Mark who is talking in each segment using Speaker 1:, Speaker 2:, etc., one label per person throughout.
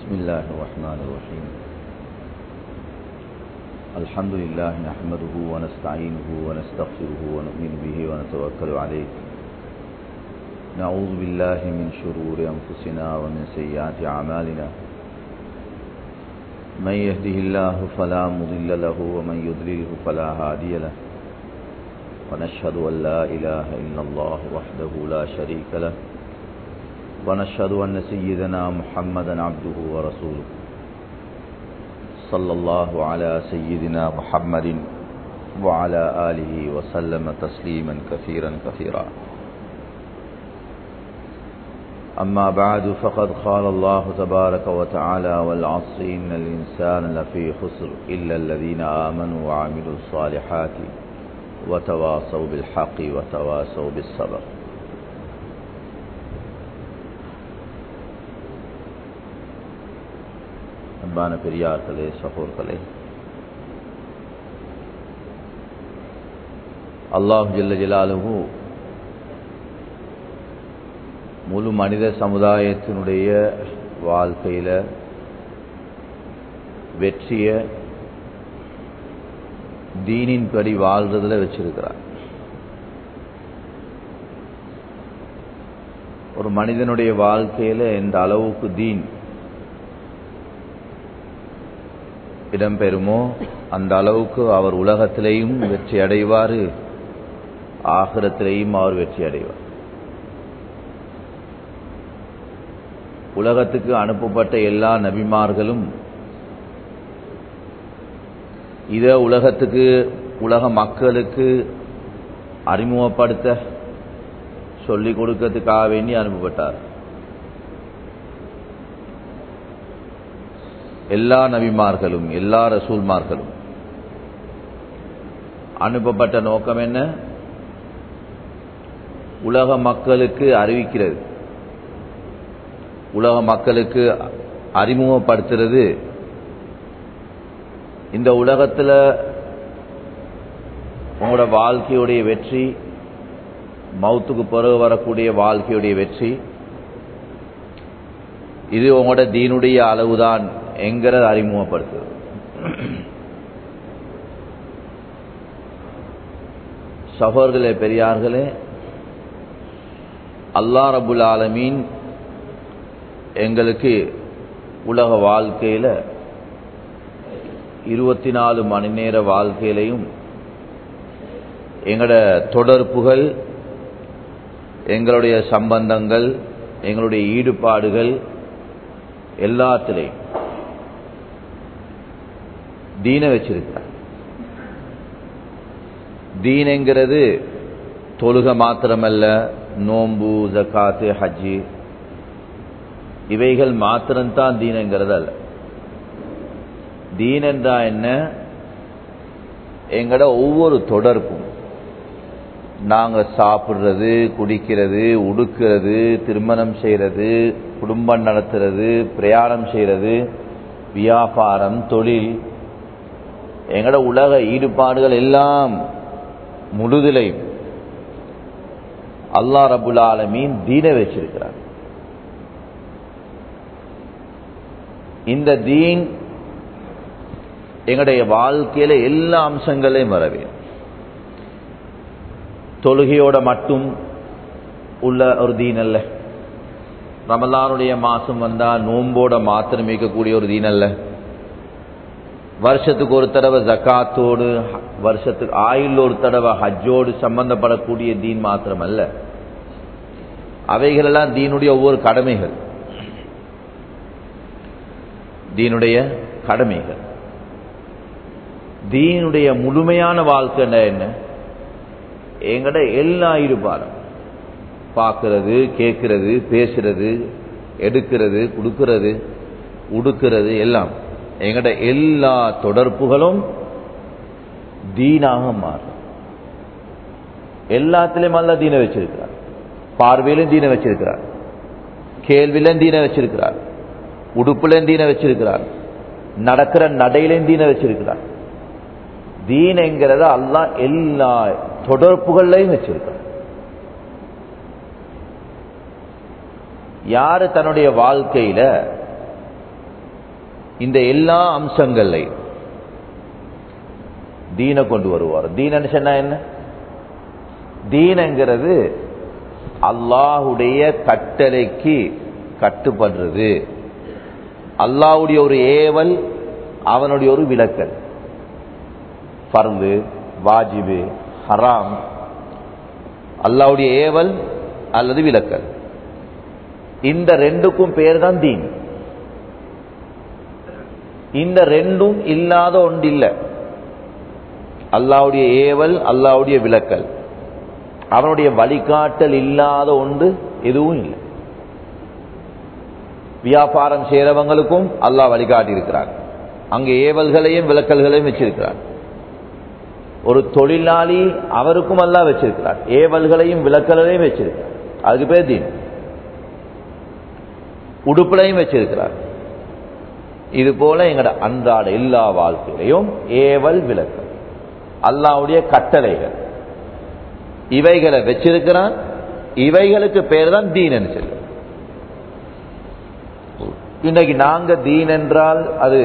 Speaker 1: بسم الله الرحمن الرحيم الحمد لله نحمده ونستعينه ونستغفره ونؤمن به ونتوكل عليه نعوذ بالله من شرور أنفسنا ومن سيئات أعمالنا من يهده الله فلا مضل له ومن يضلله فلا هادي له ونشهد أن لا إله إلا الله وحده لا شريك له ونشهد أن سيدنا محمدا عبده ورسوله صلى الله على سيدنا محمد وعلى آله وسلم تسليما كثيرا كثيرا أما بعد فقد قال الله تبارك وتعالى والعصر إن الإنسان لفي خسر إلا الذين آمنوا وعملوا الصالحات وتواصوا بالحق وتواصوا بالصبر அன்பான பெரியார்களே சகோர்களே அல்லாஹ் ஜல்ல ஜலாலுஹு முழு மனித சமுதாயத்தினுடைய வாழ்க்கையில் வெற்றிய தீனின்படி வாழ்றதுல வச்சிருக்கிறார் ஒரு மனிதனுடைய வாழ்க்கையில எந்த அளவுக்கு தீன் இடம்பெறுமோ அந்த அளவுக்கு அவர் உலகத்திலேயும் வெற்றி அடைவார் ஆகிரத்திலேயும் அவர் வெற்றி அடைவார் உலகத்துக்கு அனுப்பப்பட்ட எல்லா நபிமார்களும் இத உலகத்துக்கு உலக மக்களுக்கு அறிமுகப்படுத்த சொல்லிக் கொடுக்கறதுக்காக வேண்டி அனுப்பப்பட்டார் எல்லா நபிமார்களும் எல்லா ரசூல்மார்களும் அனுப்பப்பட்ட நோக்கம் என்ன உலக மக்களுக்கு அறிவிக்கிறது உலக மக்களுக்கு அறிமுகப்படுத்துறது இந்த உலகத்தில் உங்களோட வாழ்க்கையுடைய வெற்றி மவுத்துக்கு பிறகு வரக்கூடிய வாழ்க்கையுடைய வெற்றி இது உங்களோட தீனுடைய அளவுதான் என்கிறத அறிமுகப்படுத்துது சகோர்களே பெரியார்களே அல்லா ரபுல் ஆலமீன் எங்களுக்கு உலக வாழ்க்கையில் இருபத்தி நாலு மணி நேர வாழ்க்கையிலையும் எங்களோட தொடர்புகள் எங்களுடைய சம்பந்தங்கள் எங்களுடைய ஈடுபாடுகள் எல்லாத்திலையும் தீன வச்சிருக்கிறார் தீனங்கிறது தொழுக மாத்திரமல்ல நோம்பு ஜக்காத்து ஹஜ்ஜி இவைகள் மாத்திரம்தான் தீனங்கிறது அல்ல தீன் என்றா என்ன எங்கட ஒவ்வொரு தொடர்பும் நாங்க சாப்பிடுறது குடிக்கிறது உடுக்கிறது திருமணம் செய்யறது குடும்பம் நடத்துறது பிரயாணம் செய்யறது வியாபாரம் தொழில் எங்கட உலக ஈடுபாடுகள் எல்லாம் முழுதிலை அல்லா ரபுல் ஆலமீன் தீன வச்சிருக்கிறார் இந்த தீன் எங்களுடைய வாழ்க்கையில எல்லா அம்சங்களையும் வரவே தொழுகையோட மட்டும் உள்ள ஒரு தீன் அல்ல ரமலானுடைய மாசம் வந்தா நோம்போட மாத்திரம் இருக்கக்கூடிய ஒரு தீன் அல்ல வருஷத்துக்கு ஒரு தடவை ஜக்காத்தோடு வருஷத்துக்கு ஆயுள் ஒரு தடவை ஹஜ்ஜோடு சம்பந்தப்படக்கூடிய தீன் மாத்திரம் அல்ல அவைகளெல்லாம் தீனுடைய ஒவ்வொரு கடமைகள் தீனுடைய கடமைகள் தீனுடைய முழுமையான வாழ்க்கை என்ன எங்கட எல்லா ஈடுபாடும் பார்க்கறது கேட்கறது பேசுறது எடுக்கிறது கொடுக்கிறது உடுக்கிறது எல்லாம் எங்கட எல்லா தொடர்புகளும் தீனாக மாறும் எல்லாத்திலையும் அல்ல தீன வச்சிருக்கிறார் பார்வையிலும் தீன வச்சிருக்கிறார் கேள்வியிலும் தீன வச்சிருக்கிறார் உடுப்புலையும் தீன வச்சிருக்கிறார் நடக்கிற நடையிலையும் தீன வச்சிருக்கிறார் தீனங்கிறத அல்லா எல்லா தொடர்புகள்லையும் வச்சிருக்கிறார் யாரு தன்னுடைய வாழ்க்கையில இந்த எல்லா அம்சங்களையும் தீனை கொண்டு வருவார் தீனன்னு சொன்னா என்ன தீனங்கிறது அல்லாஹுடைய கட்டளைக்கு கட்டுப்படுறது அல்லாஹுடைய ஒரு ஏவல் அவனுடைய ஒரு விளக்கல் பர்ந்து வாஜிபு ஹராம் அல்லாவுடைய ஏவல் அல்லது விளக்கல் இந்த ரெண்டுக்கும் பேர் தான் தீன் இந்த ரெண்டும் இல்லாத ஒன்றில்லை அல்லாவுடைய ஏவல் அல்லாவுடைய விளக்கல் அவனுடைய வழிகாட்டல் இல்லாத ஒன்று எதுவும் இல்லை வியாபாரம் செய்யறவங்களுக்கும் அல்லாஹ் வழிகாட்டி இருக்கிறார் அங்கே ஏவல்களையும் விளக்கல்களையும் வச்சிருக்கிறார் ஒரு தொழிலாளி அவருக்கும் அல்லாஹ் வச்சிருக்கிறார் ஏவல்களையும் விளக்கல்களையும் வச்சிருக்கிறார் அதுக்கு பேர் தீன் உடுப்புலையும் வச்சிருக்கிறார் இது போல எங்கட அன்றாட எல்லா வாழ்க்கையிலையும் ஏவல் விளக்கம் அல்லாவுடைய கட்டளைகள் இவைகளை வச்சிருக்கிறான் இவைகளுக்கு பேர் தான் தீன் சொல்லு இன்னைக்கு நாங்க தீன் என்றால் அது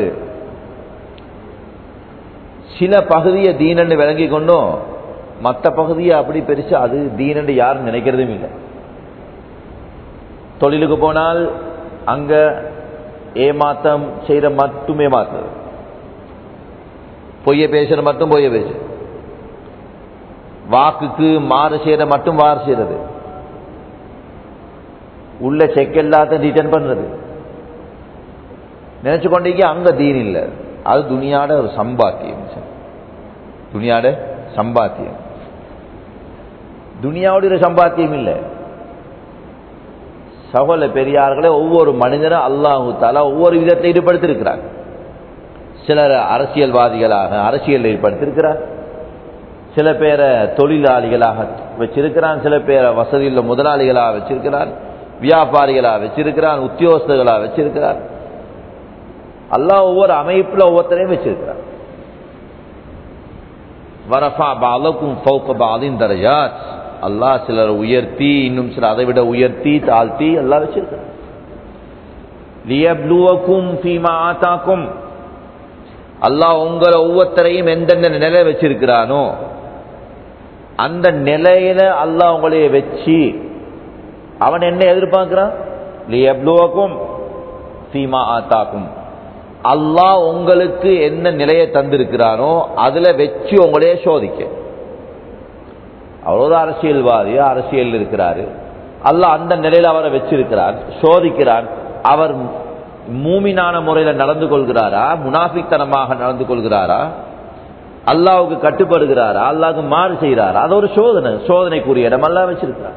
Speaker 1: சில பகுதியை தீனன்னு விளங்கி கொண்டும் மற்ற பகுதியை அப்படி பெருசு அது தீனன்னு யாரும் நினைக்கிறதும் இல்லை தொழிலுக்கு போனால் அங்க ஏமாத்தம் செய்யற மட்டும் ஏமாத்துறது பொய்ய பேசுற மட்டும் பொய்ய பேசு வாக்குக்கு மாறு செய்யற மட்டும் வாறு செய்யறது உள்ள செக் எல்லாத்தையும் ரிட்டர்ன் பண்றது நினைச்சு கொண்டீங்க அங்க தீன் இல்லை அது துணியாட ஒரு சம்பாத்தியம் துணியாட சம்பாத்தியம் துனியாவுடைய ஒரு சம்பாத்தியம் இல்லை சகோல பெரியார்களே ஒவ்வொரு மனிதனும் அல்லாஹு தாலா ஒவ்வொரு விதத்தை ஈடுபடுத்திருக்கிறார் சிலர் அரசியல்வாதிகளாக அரசியல் ஈடுபடுத்திருக்கிறார் சில பேரை தொழிலாளிகளாக வச்சிருக்கிறான் சில பேரை வசதியில் முதலாளிகளாக வச்சிருக்கிறார் வியாபாரிகளாக வச்சிருக்கிறான் உத்தியோகஸ்தர்களாக வச்சிருக்கிறார் அல்லாஹ் ஒவ்வொரு அமைப்புல ஒவ்வொருத்தரையும் வச்சிருக்கிறார் வரஃபா பாலக்கும் ஃபௌக பாலின் தரஜாத் அல்லாஹ் சிலர் உயர்த்தி இன்னும் சில அதை விட உயர்த்தி தாழ்த்தி எல்லாம் வச்சிருக்கிறார் லியப்லுவக்கும் ஃபீமா ஆத்தாக்கும் அல்லாஹ் உங்களை ஒவ்வொருத்தரையும் எந்தெந்த நிலை வச்சிருக்கிறானோ அந்த நிலையில அல்லாஹ் உங்களைய வச்சு அவன் என்ன எதிர்பார்க்கிறான் லியப்லுவக்கும் ஃபீமா ஆத்தாக்கும் அல்லாஹ் உங்களுக்கு என்ன நிலையை தந்திருக்கிறானோ அதுல வச்சு உங்களைய சோதிக்க அவர் ஒரு அரசியல்வாதியோ அரசியல் இருக்கிறாரு அல்லாஹ் அந்த நிலையில அவரை வச்சிருக்கிறார் சோதிக்கிறார் அவர் மூமினான முறையில நடந்து கொள்கிறாரா முனாஃபித்தனமாக நடந்து கொள்கிறாரா அல்லாவுக்கு கட்டுப்படுகிறாரா அல்லாவுக்கு மாறு செய்கிறாரா அது ஒரு சோதனை சோதனைக்குரிய இடம் அல்லா வச்சிருக்கிறார்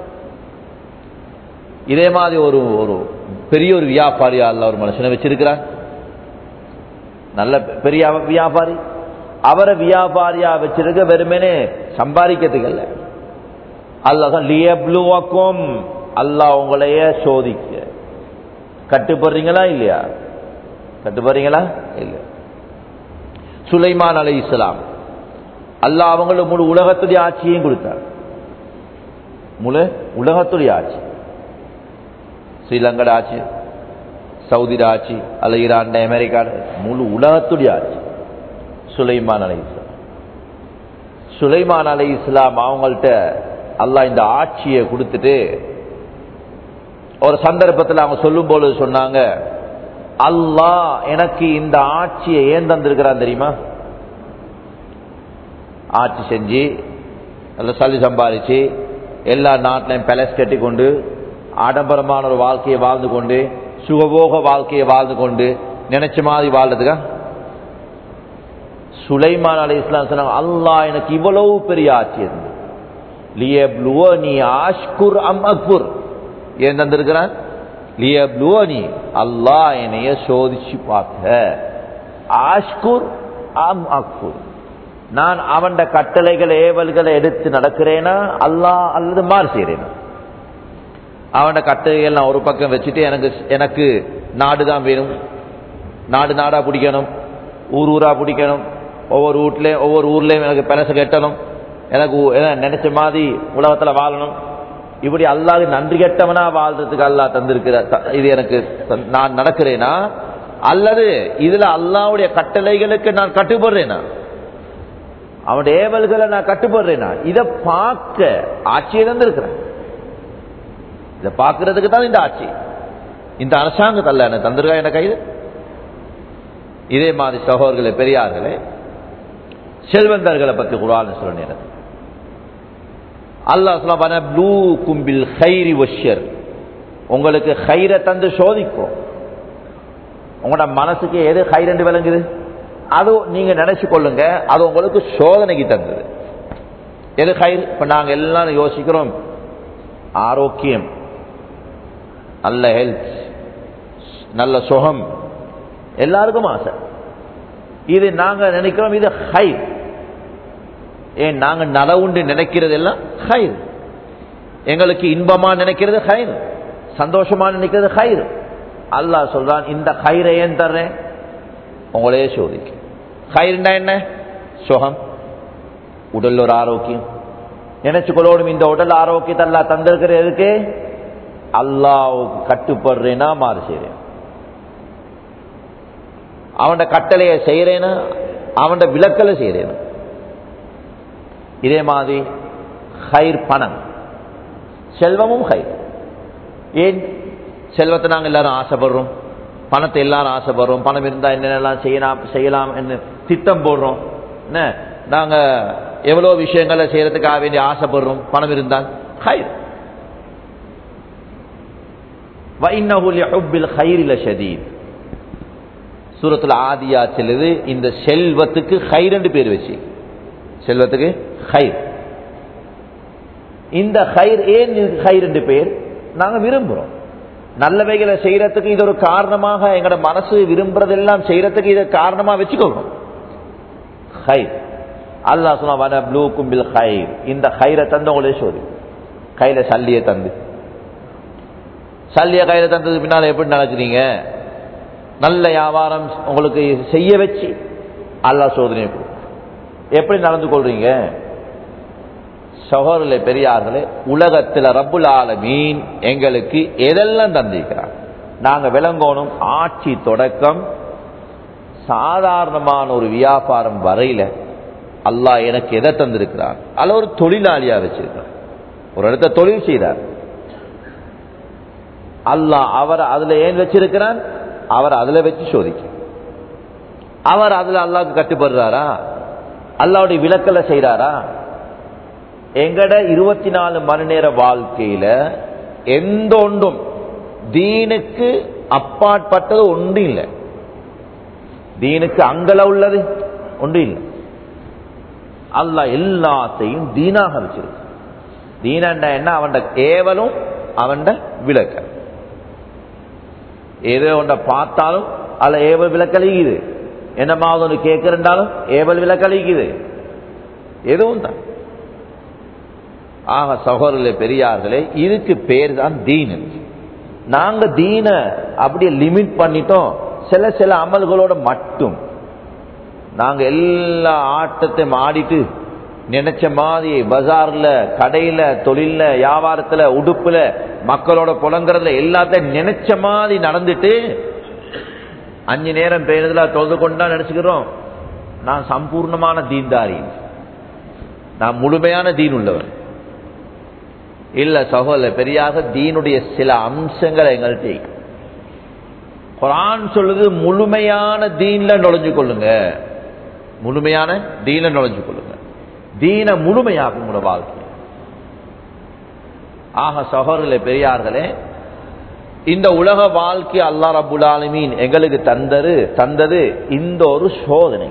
Speaker 1: இதே மாதிரி ஒரு ஒரு பெரிய ஒரு வியாபாரியா அல்ல ஒரு மனுஷனை வச்சிருக்கிறார் நல்ல பெரிய வியாபாரி அவரை வியாபாரியா வச்சிருக்க வெறுமனே சம்பாதிக்கிறதுக்கு அல்ல அல்லாஹ் லியப்ளுவக்கும் அல்லாஹ் உங்களைய சோதிக்க கட்டுப்படுறீங்களா இல்லையா கட்டுப்படுறீங்களா இல்ல சுலைமான் அலை இஸ்லாம் அல்லாஹ் அவங்களுக்கு முழு உலகத்துடைய ஆட்சியையும் கொடுத்தார் முழு உலகத்துடைய ஆட்சி ஸ்ரீலங்கட ஆட்சி சவுதிட ஆட்சி அல்ல ஈரான் அமெரிக்கா முழு உலகத்துடைய ஆட்சி சுலைமான் அலை இஸ்லாம் சுலைமான் அலை இஸ்லாம் அவங்கள்ட்ட அல்லாஹ் இந்த ஆட்சியை கொடுத்துட்டு ஒரு சந்தர்ப்பத்தில் அவங்க சொல்லும் பொழுது சொன்னாங்க அல்லாஹ் எனக்கு இந்த ஆட்சியை ஏன் தந்திருக்கிறான் தெரியுமா ஆட்சி செஞ்சு நல்ல சல்லி சம்பாதிச்சு எல்லா நாட்டிலையும் பேலஸ் கட்டி கொண்டு ஆடம்பரமான ஒரு வாழ்க்கையை வாழ்ந்து கொண்டு சுகபோக வாழ்க்கையை வாழ்ந்து கொண்டு நினைச்ச மாதிரி வாழ்றதுக்கா சுலைமான் அலி இஸ்லாம் சொன்னாங்க அல்லாஹ் எனக்கு இவ்வளவு பெரிய ஆட்சி இருந்து லியப்ளுவனி ஆஷ்குர் அம் அக்புர் ஏன் தந்திருக்கிறான் லியப்ளுவனி அல்லாஹ் என்னைய சோதிச்சு பார்க்க ஆஷ்குர் அம் அக்புர் நான் அவன் கட்டளைகள் ஏவல்களை எடுத்து நடக்கிறேனா அல்லாஹ் அல்லது மாறு செய்கிறேனா அவன கட்டைகள் நான் ஒரு பக்கம் வச்சுட்டு எனக்கு எனக்கு நாடு தான் வேணும் நாடு நாடா பிடிக்கணும் ஊர் ஊரா பிடிக்கணும் ஒவ்வொரு வீட்லேயும் ஒவ்வொரு ஊர்லேயும் எனக்கு பெலச கட்டணும் எனக்கு நினைச்ச மாதிரி உலகத்தில் வாழணும் இப்படி அல்லாது நன்றி கெட்டவனா வாழ்றதுக்கு அல்லா தந்திருக்கிற இது எனக்கு நான் நடக்கிறேனா அல்லது இதுல அல்லாவுடைய கட்டளைகளுக்கு நான் கட்டுப்படுறேனா அவனுடைய ஏவல்களை நான் கட்டுப்படுறேனா இதை பார்க்க ஆட்சியை தந்திருக்கிறேன் இதை பார்க்கறதுக்கு தான் இந்த ஆட்சி இந்த அரசாங்கத்தல்ல என்ன தந்திருக்கா என கைது இதே மாதிரி சகோதரர்களே பெரியார்களே செல்வந்தர்களை பத்தி குரான் சொல்ல நேரம் அல்லாஹ் சொல்ல ப்ளூ கும்பில் ஹைரி வஷ்யர் உங்களுக்கு ஹைரை தந்து சோதிக்கும் உங்களோட மனசுக்கு எது ஹைரண்டு விளங்குது அது நீங்க நினைச்சு கொள்ளுங்க அது உங்களுக்கு சோதனைக்கு தந்தது எது ஹைர் இப்ப நாங்க எல்லாரும் யோசிக்கிறோம் ஆரோக்கியம் நல்ல ஹெல்த் நல்ல சுகம் எல்லாருக்கும் ஆசை இது நாங்க நினைக்கிறோம் இது ஹைர் ஏன் நாங்க நலவுண்டு நினைக்கிறது எல்லாம் ஹைர் எங்களுக்கு இன்பமா நினைக்கிறது ஹைர் சந்தோஷமா நினைக்கிறது ஹைர் அல்லாஹ் சொல்றான் இந்த ஹைரை ஏன் தர்றேன் உங்களையே சோதிக்கும் ஹைர்னா என்ன சுகம் உடல் ஒரு ஆரோக்கியம் நினைச்சுக்கொள்ளோடும் இந்த உடல் ஆரோக்கியத்தை அல்லா தந்திருக்கிற எதுக்கு அல்லாவுக்கு கட்டுப்படுறேனா மாறு செய்றேன் அவன் கட்டளையை செய்யறேனா அவன் விளக்கலை செய்யறேனா இதே மாதிரி ஹைர் பணம் செல்வமும் ஹைர் ஏன் செல்வத்தை நாங்கள் எல்லாரும் ஆசைப்படுறோம் பணத்தை எல்லாரும் ஆசைப்படுறோம் பணம் இருந்தால் என்னென்னலாம் செய்யலாம் செய்யலாம் என்று திட்டம் போடுறோம் என்ன நாங்கள் எவ்வளோ விஷயங்களை செய்யறதுக்காக வேண்டிய ஆசைப்படுறோம் பணம் இருந்தால் ஹைர் சூரத்துல ஆதியா செல்லுது இந்த செல்வத்துக்கு ஹைரண்டு பேர் வச்சு செல்வத்துக்கு ஹைர் இந்த ஹைர் ஏன் ஹைர் என்று பேர் நாங்க விரும்புறோம் நல்லவைகளை செய்யறதுக்கு இது ஒரு காரணமாக எங்களோட மனசு விரும்புறதெல்லாம் செய்யறதுக்கு இதை காரணமா வச்சுக்கொள்றோம் ஹைர் அல்லா சொன்ன ப்ளூ கும்பில் ஹைர் இந்த ஹைரை தந்தவங்களே சோதி கையில சல்லியை தந்து சல்லிய கையில தந்தது பின்னால எப்படி நடக்கிறீங்க நல்ல வியாபாரம் உங்களுக்கு செய்ய வச்சு அல்லா சோதனை எப்படி நடந்து கொள்றீங்க சகோதரர்களே பெரியார்களே உலகத்தில் ரப்புல் ஆலமீன் எங்களுக்கு எதெல்லாம் தந்திருக்கிறார் நாங்க விளங்கோணும் ஆட்சி தொடக்கம் சாதாரணமான ஒரு வியாபாரம் வரையில அல்லாஹ் எனக்கு எதை தந்திருக்கிறார் அல்ல ஒரு தொழிலாளியா வச்சிருக்கிறார் ஒரு இடத்த தொழில் செய்தார் அல்லாஹ் அவர் அதுல ஏன் வச்சிருக்கிறான் அவர் அதுல வச்சு சோதிக்க அவர் அதுல அல்லாவுக்கு கட்டுப்படுறாரா அல்லாவுடைய விளக்கலை செய்யறாரா எங்கட இருபத்தி நாலு மணி நேர வாழ்க்கையில எந்த ஒன்றும் தீனுக்கு அப்பாற்பட்டது ஒன்றும் இல்லை தீனுக்கு அங்கல உள்ளது ஒன்று இல்லை அல்ல எல்லாத்தையும் தீனாக வச்சிருக்கு தீனண்ட என்ன அவன் ஏவலும் அவன் விளக்க ஏதோ ஒன்றை பார்த்தாலும் அல்ல ஏவல் விளக்கழிக்குது என்னமாவது ஒன்று கேட்கிறண்டாலும் ஏவல் விளக்கழிக்குது எதுவும் தான் ஆக சகோதரர்களே பெரியார்களே இதுக்கு பேர் தான் தீனு நாங்க தீன அப்படியே லிமிட் பண்ணிட்டோம் சில சில அமல்களோட மட்டும் நாங்க எல்லா ஆட்டத்தையும் ஆடிட்டு நினைச்ச மாதிரி பஜார்ல கடையில தொழில வியாபாரத்துல உடுப்புல மக்களோட புலங்குறதுல எல்லாத்தையும் நினைச்ச மாதிரி நடந்துட்டு அஞ்சு நேரம் பெய்யறதுல தொழுது கொண்டா நினைச்சுக்கிறோம் நான் சம்பூர்ணமான தீன்தாரி நான் முழுமையான தீன் உள்ளவன் இல்ல சகோதர பெரியாக தீனுடைய சில அம்சங்களை எங்கள்கிட்ட குரான் சொல்லுது முழுமையான தீன்ல நுழைஞ்சு கொள்ளுங்க முழுமையான தீன நுழைஞ்சு கொள்ளுங்க தீன முழுமையாகும் உங்களோட வாழ்க்கை ஆக சகோதரர்களே பெரியார்களே இந்த உலக வாழ்க்கை அல்லா ரபுல் ஆலமீன் எங்களுக்கு தந்தது தந்தது இந்த ஒரு சோதனை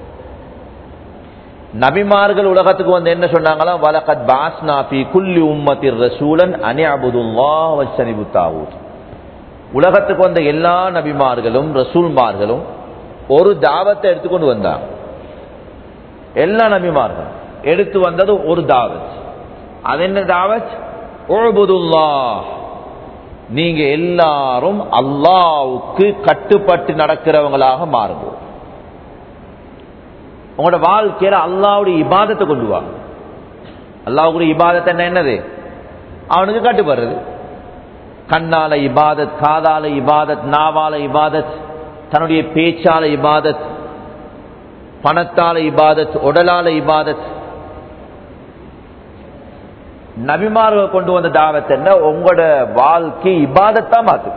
Speaker 1: நபிமார்கள் உலகத்துக்கு வந்து என்ன சொன்னாங்களா வலகத் பாஸ்னா பி குல்லி உம்மத்திர் ரசூலன் அனி அபுதுல்லா வச்சனிபு தாவூத் உலகத்துக்கு வந்த எல்லா நபிமார்களும் ரசூல்மார்களும் ஒரு தாவத்தை எடுத்துக்கொண்டு வந்தாங்க எல்லா நபிமார்களும் எடுத்து வந்தது ஒரு தாவத் அது என்ன தாவத் ஓபுதுல்லா நீங்க எல்லாரும் அல்லாவுக்கு கட்டுப்பட்டு நடக்கிறவங்களாக மாறுங்க உங்களோட வாழ்க்கையில அல்லாவுடைய இபாதத்தை கொண்டு வாங்க அல்லாவுடைய இபாதத்தை என்ன என்னது அவனுக்கு கட்டுப்படுறது கண்ணால இபாதத் காதால இபாதத் நாவால இபாதத் தன்னுடைய பேச்சால இபாதத் பணத்தால இபாதத் உடலால இபாதத் நபிமார்கள் கொண்டு வந்த தாவத் என்ன உங்களோட வாழ்க்கை இபாதத்தா மாத்து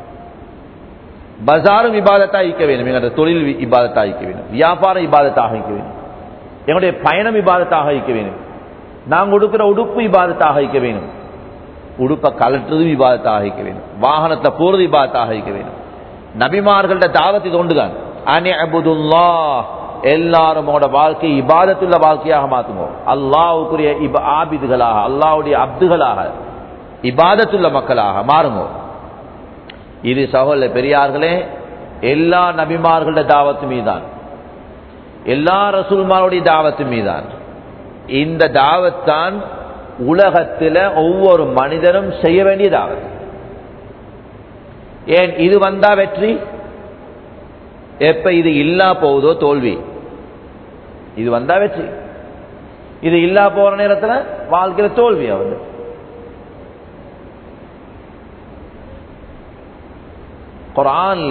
Speaker 1: பஜாரும் இபாதத்தா ஈக்க வேணும் எங்களோட தொழில் இபாதத்தா ஈக்க வேணும் வியாபாரம் இபாதத்தாக ஈக்க வேணும் எங்களுடைய பயணம் இபாதத்தாக ஈக்க வேணும் நாங்க உடுக்கிற உடுப்பு இபாதத்தாக ஈக்க வேணும் உடுப்பை கலட்டுறதும் இபாதத்தாக ஈக்க வேணும் வாகனத்தை போறது இபாதத்தாக ஈக்க வேணும் நபிமார்கள்ட்ட தாவத்தை கொண்டுதான் அனி அபுதுல்லா எல்லாரும் உங்களோட வாழ்க்கை இபாதத்துள்ள வாழ்க்கையாக மாத்துங்க அல்லாவுக்குரிய இப ஆபிதுகளாக அல்லாவுடைய அப்துகளாக இபாதத்துள்ள மக்களாக மாறுங்க இது சகோதர பெரியார்களே எல்லா நபிமார்களோட தாவத்து மீதான் எல்லா ரசூல்மாருடைய தாவத்து மீதான் இந்த தாவத்தான் உலகத்தில் ஒவ்வொரு மனிதனும் செய்ய வேண்டிய தாவத் ஏன் இது வந்தா வெற்றி எப்ப இது இல்லா போகுதோ தோல்வி இது வந்தா வெற்றி இது இல்லா போற நேரத்தில் வாழ்க்கையில தோல்வி அவரு குரான்ல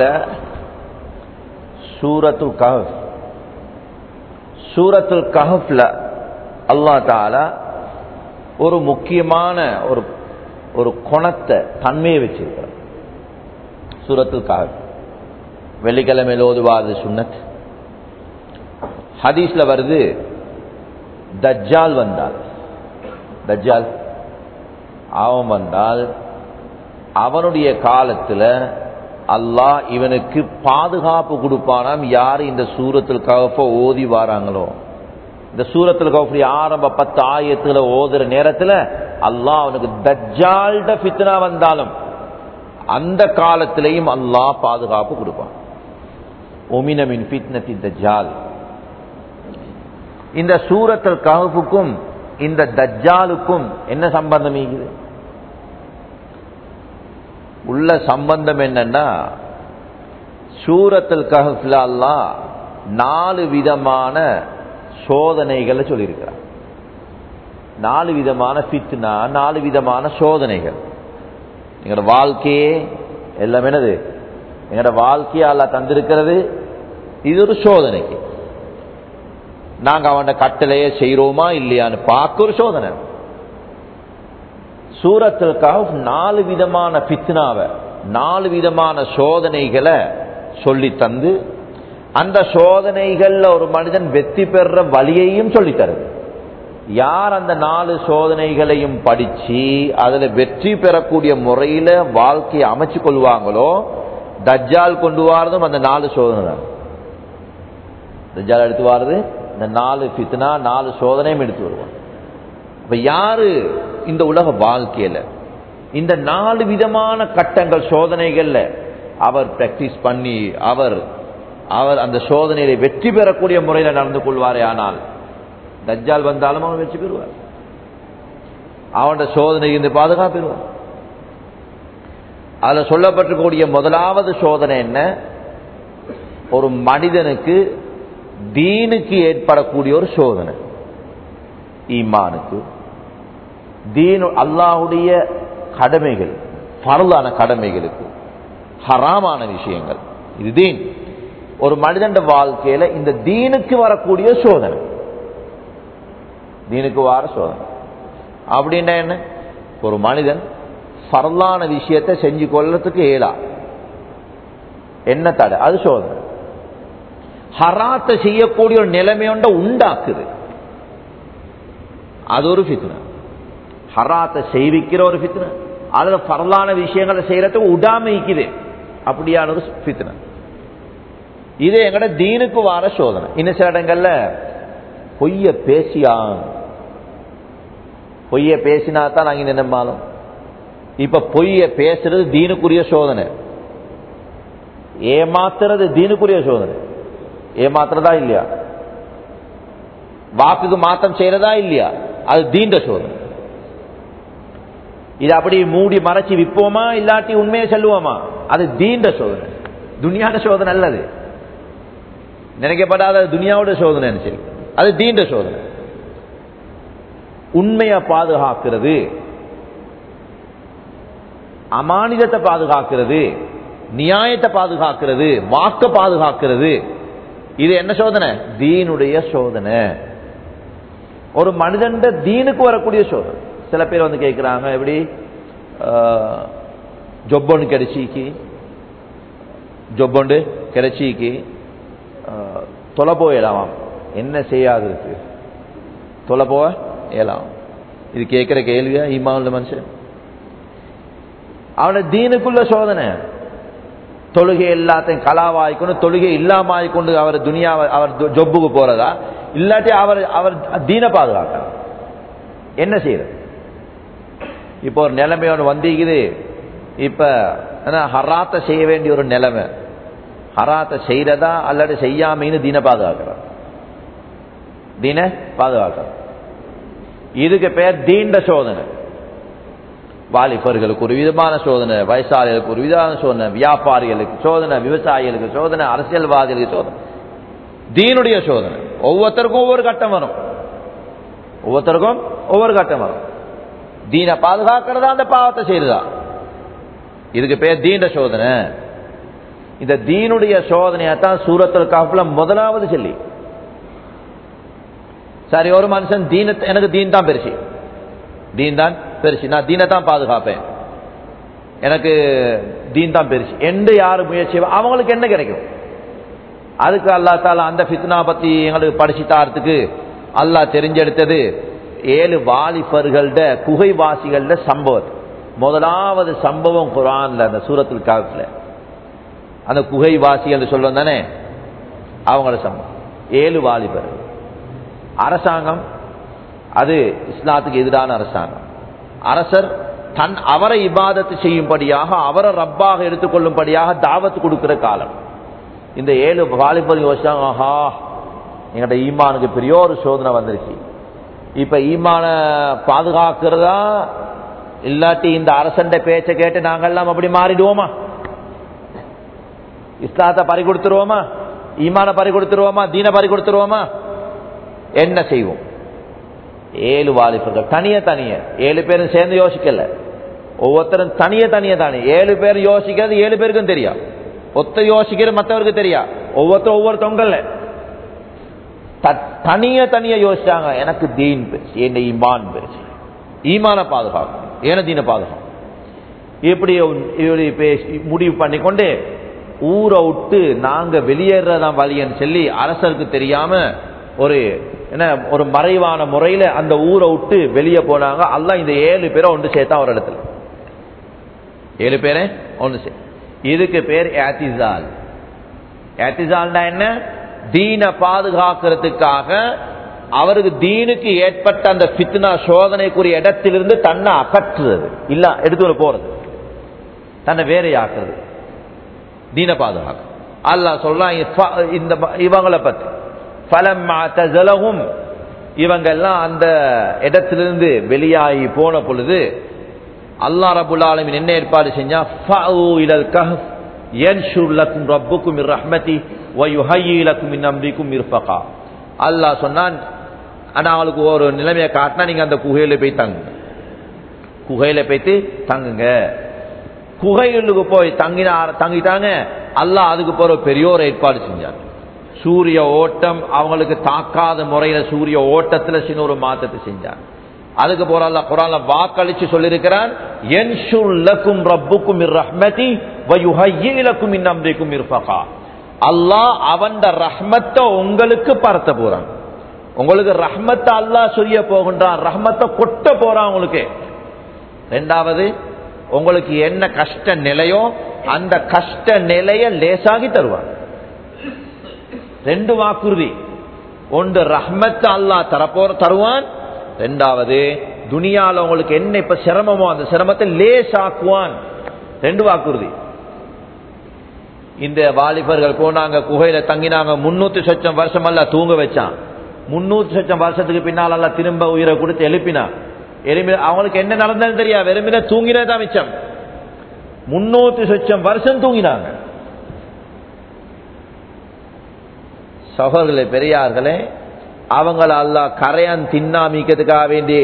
Speaker 1: சூரத்துல் கஹப் சூரத்துல் கஹப்ல அல்லா தாலா ஒரு முக்கியமான ஒரு ஒரு குணத்தை தன்மையை வச்சிருக்கிறார் சூரத்துல் கஹப் வெள்ளிக்கிழமையில் ஓதுவாது சுன்னத் ஹதீஸ்ல வருது தஜ்ஜால் வந்தால் தஜ்ஜால் அவன் வந்தால் அவனுடைய காலத்துல அல்லாஹ் இவனுக்கு பாதுகாப்பு கொடுப்பானாம் யார் இந்த சூரத்தில் கவப்ப ஓதி வாராங்களோ இந்த சூரத்தில் கவப்புடைய ஆரம்ப பத்து ஆயத்துல ஓதுற நேரத்துல அல்லாஹ் அவனுக்கு தஜ்ஜால்ட ஃபித்னா வந்தாலும் அந்த காலத்திலையும் அல்லாஹ் பாதுகாப்பு கொடுப்பான் ஒமினமின் ஃபித்னத்தி தஜ்ஜால் இந்த சூரத்தல் கஹஃபுக்கும் இந்த தஜ்ஜாலுக்கும் என்ன சம்பந்தம் இருக்குது உள்ள சம்பந்தம் என்னன்னா சூரத்தல் கஹஃப்ல அல்லாஹ் நாலு விதமான சோதனைகளை சொல்லியிருக்கிறார் நாலு விதமான ஃபித்னா நாலு விதமான சோதனைகள் எங்களோட வாழ்க்கையே எல்லாம் என்னது எங்களோட வாழ்க்கையை அல்ல தந்திருக்கிறது இது ஒரு சோதனைக்கு நாங்க அவன கட்டளையே செய்யறோமா இல்லையான்னு பார்க்க ஒரு சோதனை சூரத்திற்காக நாலு விதமான பித்னாவை நாலு விதமான சோதனைகளை சொல்லி தந்து அந்த சோதனைகள்ல ஒரு மனிதன் வெற்றி பெற வழியையும் சொல்லி தருது யார் அந்த நாலு சோதனைகளையும் படிச்சு அதுல வெற்றி பெறக்கூடிய முறையில வாழ்க்கையை அமைச்சு கொள்வாங்களோ தஜ்ஜால் கொண்டு வாரதும் அந்த நாலு சோதனை தான் தஜ்ஜால் எடுத்து வாரது இந்த நாலு பித்னா நாலு சோதனையும் எடுத்து வருவான் இப்ப யாரு இந்த உலக வாழ்க்கையில இந்த நாலு விதமான கட்டங்கள் சோதனைகள்ல அவர் பிராக்டிஸ் பண்ணி அவர் அவர் அந்த சோதனையில வெற்றி பெறக்கூடிய முறையில நடந்து கொள்வாரே ஆனால் தஜ்ஜால் வந்தாலும் அவன் வெற்றி பெறுவார் அவனோட சோதனை இருந்து பாதுகாப்பெறுவார் அதுல சொல்லப்பட்டிருக்கக்கூடிய முதலாவது சோதனை என்ன ஒரு மனிதனுக்கு தீனுக்கு ஏற்படக்கூடிய ஒரு சோதனை ஈமானுக்கு தீனு அல்லாஹுடைய கடமைகள் பரலான கடமைகளுக்கு ஹராமான விஷயங்கள் இது தீன் ஒரு மனிதன் வாழ்க்கையில இந்த தீனுக்கு வரக்கூடிய சோதனை தீனுக்கு வர சோதனை அப்படின்னா என்ன ஒரு மனிதன் பரலான விஷயத்தை செஞ்சு கொள்றதுக்கு இயலா என்ன தடை அது சோதனை ஹராத்தை செய்யக்கூடிய ஒரு நிலைமையொண்ட உண்டாக்குது அது ஒரு ஃபித்னா ஹராத்தை செய்விக்கிற ஒரு ஃபித்னா அதுல பரலான விஷயங்களை செய்யறதுக்கு உடாமைக்குது அப்படியான ஒரு ஃபித்னா இது எங்கட தீனுக்கு வர சோதனை இன்னும் சில இடங்கள்ல பொய்ய பேசியா பொய்ய பேசினா தான் நாங்க நினைப்பாலும் இப்ப பொய்ய பேசுறது தீனுக்குரிய சோதனை ஏமாத்துறது தீனுக்குரிய சோதனை ஏமாத்துறதா இல்லையா வாக்குக்கு மாற்றம் செய்யறதா இல்லையா அது தீண்ட சோதனை இது அப்படி மூடி மறைச்சு விற்போமா இல்லாட்டி உண்மையை சொல்லுவோமா அது தீண்ட சோதனை துனியாட சோதனை அல்லது நினைக்கப்படாத துனியாவோட சோதனை சரி அது தீண்ட சோதனை உண்மையை பாதுகாக்கிறது அமானிதத்தை பாதுகாக்கிறது நியாயத்தை பாதுகாக்கிறது வாக்க பாதுகாக்கிறது இது என்ன சோதனை தீனுடைய சோதனை ஒரு மனிதன் தீனுக்கு வரக்கூடிய சோதனை சில பேர் வந்து கேட்கிறாங்க எப்படி ஜொப்பொண்டு கிடைச்சிக்கு ஜொப்பொண்டு கிடைச்சிக்கு தொலை போயிடலாம் என்ன செய்யாது இருக்கு தொலை போக இயலாம் இது கேட்கிற கேள்வியா ஈமாவுள்ள மனுஷன் அவன தீனுக்குள்ள சோதனை தொழுகை எல்லாத்தையும் கலாவாய்க்கொண்டு தொழுகை இல்லாம ஆயிக்கொண்டு அவர் துனியாவை அவர் ஜொப்புக்கு போறதா இல்லாட்டி அவர் அவர் தீன பாதுகாக்க என்ன செய்யறது இப்போ ஒரு நிலைமை ஒன்று வந்திக்குது இப்ப ஹராத்த செய்ய வேண்டிய ஒரு நிலைமை ஹராத்த செய்யறதா அல்லது செய்யாமைன்னு தீன பாதுகாக்கிறார் தீன பாதுகாக்கிறார் இதுக்கு பேர் தீண்ட சோதனை வாலிபர்களுக்கு ஒரு விதமான சோதனை வயசாளிகளுக்கு ஒரு விதமான சோதனை வியாபாரிகளுக்கு சோதனை விவசாயிகளுக்கு சோதனை அரசியல்வாதிகளுக்கு சோதனை தீனுடைய சோதனை ஒவ்வொருத்தருக்கும் ஒவ்வொரு கட்டம் வரும் ஒவ்வொருத்தருக்கும் ஒவ்வொரு கட்டம் வரும் தீனை பாதுகாக்கிறதா அந்த பாவத்தை செய்யறதா இதுக்கு பேர் தீண்ட சோதனை இந்த தீனுடைய சோதனையத்தான் சூரத்தில் காப்புல முதலாவது சொல்லி சரி ஒரு மனுஷன் தீனத்தை எனக்கு தீன் தான் பெருசு தீன் தான் பெருசு நான் தீனை தான் பாதுகாப்பேன் எனக்கு தீன் தான் பெருசு என்று யாரு முயற்சி அவங்களுக்கு என்ன கிடைக்கும் அதுக்கு அல்லா தால அந்த ஃபித்னா பத்தி எங்களுக்கு படிச்சு தாரத்துக்கு அல்லாஹ் தெரிஞ்செடுத்தது ஏழு வாலிபர்கள்ட குகைவாசிகள சம்பவம் முதலாவது சம்பவம் குரான்ல அந்த சூரத்தில் காலத்துல அந்த குகைவாசி என்று சொல்லுவோம் தானே அவங்களோட சம்பவம் ஏழு வாலிபர்கள் அரசாங்கம் அது இஸ்லாத்துக்கு எதிரான அரசாங்கம் அரசர் தன் அவரை இபாதத்து செய்யும்படியாக அவரை ரப்பாக எடுத்துக்கொள்ளும்படியாக தாவத்து கொடுக்கிற காலம் இந்த ஏழு வாலிபர் யோசிச்சாங்க ஆஹா எங்கள்ட ஈமானுக்கு பெரிய ஒரு சோதனை வந்துருச்சு இப்ப ஈமான பாதுகாக்கிறதா இல்லாட்டி இந்த அரசண்ட பேச்சை கேட்டு நாங்கெல்லாம் அப்படி மாறிடுவோமா இஸ்லாத்தை பறி கொடுத்துருவோமா ஈமான பறி கொடுத்துருவோமா தீன பறி கொடுத்துருவோமா என்ன செய்வோம் ஏழு வாலிபர்கள் தனிய தனிய ஏழு பேரும் சேர்ந்து யோசிக்கல ஒவ்வொருத்தரும் தனிய தனிய தானே ஏழு பேர் யோசிக்கிறது ஏழு பேருக்கும் தெரியும் ஒத்த யோசிக்கிறது மற்றவருக்கு தெரியா ஒவ்வொருத்தரும் ஒவ்வொரு தொங்கல்ல தனிய தனிய யோசிச்சாங்க எனக்கு தீன் பெருசு என்ன ஈமான் பெருசு ஈமான பாதுகாக்கும் ஏன தீன பாதுகாக்கும் இப்படி இப்படி பேசி முடிவு பண்ணிக்கொண்டு ஊரை விட்டு நாங்க வெளியேறதான் வழின்னு சொல்லி அரசருக்கு தெரியாம ஒரு என்ன ஒரு மறைவான முறையில அந்த ஊரை விட்டு வெளியே போனாங்க அல்ல இந்த ஏழு பேரை ஒன்று சேர்த்தா ஒரு இடத்துல ஏழு பேரை ஒன்று சே இதுக்கு பேர் ஏத்திசால் ஏத்திசால்னா என்ன தீன பாதுகாக்கிறதுக்காக அவருக்கு தீனுக்கு ஏற்பட்ட அந்த பித்னா சோதனைக்குரிய இடத்திலிருந்து தன்னை அகற்றுறது இல்ல எடுத்து போறது தன்னை வேறையாக்குறது தீன பாதுகாக்க அல்லாஹ் சொல்றான் இந்த இவங்களை பத்தி பலம் இவங்க எல்லாம் அந்த இடத்திலிருந்து வெளியாகி போன பொழுது அல்லா ரபுல் ஆலமின் என்ன ஏற்பாடு செஞ்சா ரப்புக்கும் ரஹ்மதி வயுஹையிலக்கும் மின் அம்ரிக்கும் மிர்ஃபகா அல்லாஹ் சொன்னான் ஆனா அவளுக்கு ஒரு நிலைமையை காட்டினா நீங்க அந்த குகையில போய் தங்குங்க குகையில போய்த்து தங்குங்க குகைகளுக்கு போய் தங்கினா தங்கிட்டாங்க அல்லாஹ் அதுக்கு போற பெரிய ஒரு ஏற்பாடு செஞ்சாங்க சூரிய ஓட்டம் அவங்களுக்கு தாக்காத முறையில சூரிய ஓட்டத்துல சின்ன ஒரு மாற்றத்தை செஞ்சாங்க அதுக்கு போற அல்ல குரான்ல வாக்களிச்சு சொல்லியிருக்கிறான் என்ஷுல்லக்கும் ரப்புக்கும் ரஹ்மதி வயுஹையிலக்கும் இன்னம்ரிக்கும் இருப்பகா அல்லாஹ் அவன் ரஹ்மத்தை உங்களுக்கு பரத்த போறான் உங்களுக்கு ரஹ்மத்தை அல்லாஹ் சொல்லிய போகின்றான் ரஹ்மத்தை கொட்ட போறான் உங்களுக்கு ரெண்டாவது உங்களுக்கு என்ன கஷ்ட நிலையோ அந்த கஷ்ட நிலைய லேசாகி தருவான் ரெண்டு வாக்குறுதி ஒன்று ரஹ்மத்தை அல்லா தரப்போற தருவான் ரெண்டாவது துனியால உங்களுக்கு என்ன இப்ப சிரமமோ அந்த சிரமத்தை லேசாக்குவான் ரெண்டு வாக்குறுதி இந்த வாலிபர்கள் போனாங்க குகையில தங்கினாங்க முன்னூத்தி சொச்சம் வருஷம் அல்ல தூங்க வச்சான் முன்னூத்தி சொச்சம் வருஷத்துக்கு பின்னால் அல்ல திரும்ப உயிரை கொடுத்து எழுப்பினா எழுப்பி அவங்களுக்கு என்ன நடந்ததுன்னு தெரியா வெறுமின தூங்கினதான் மிச்சம் முன்னூத்தி சொச்சம் வருஷம் தூங்கினாங்க சகோதரர்களே பெரியார்களே அவங்கள அல்லா கரையான் தின்னாமிக்கிறதுக்காக வேண்டி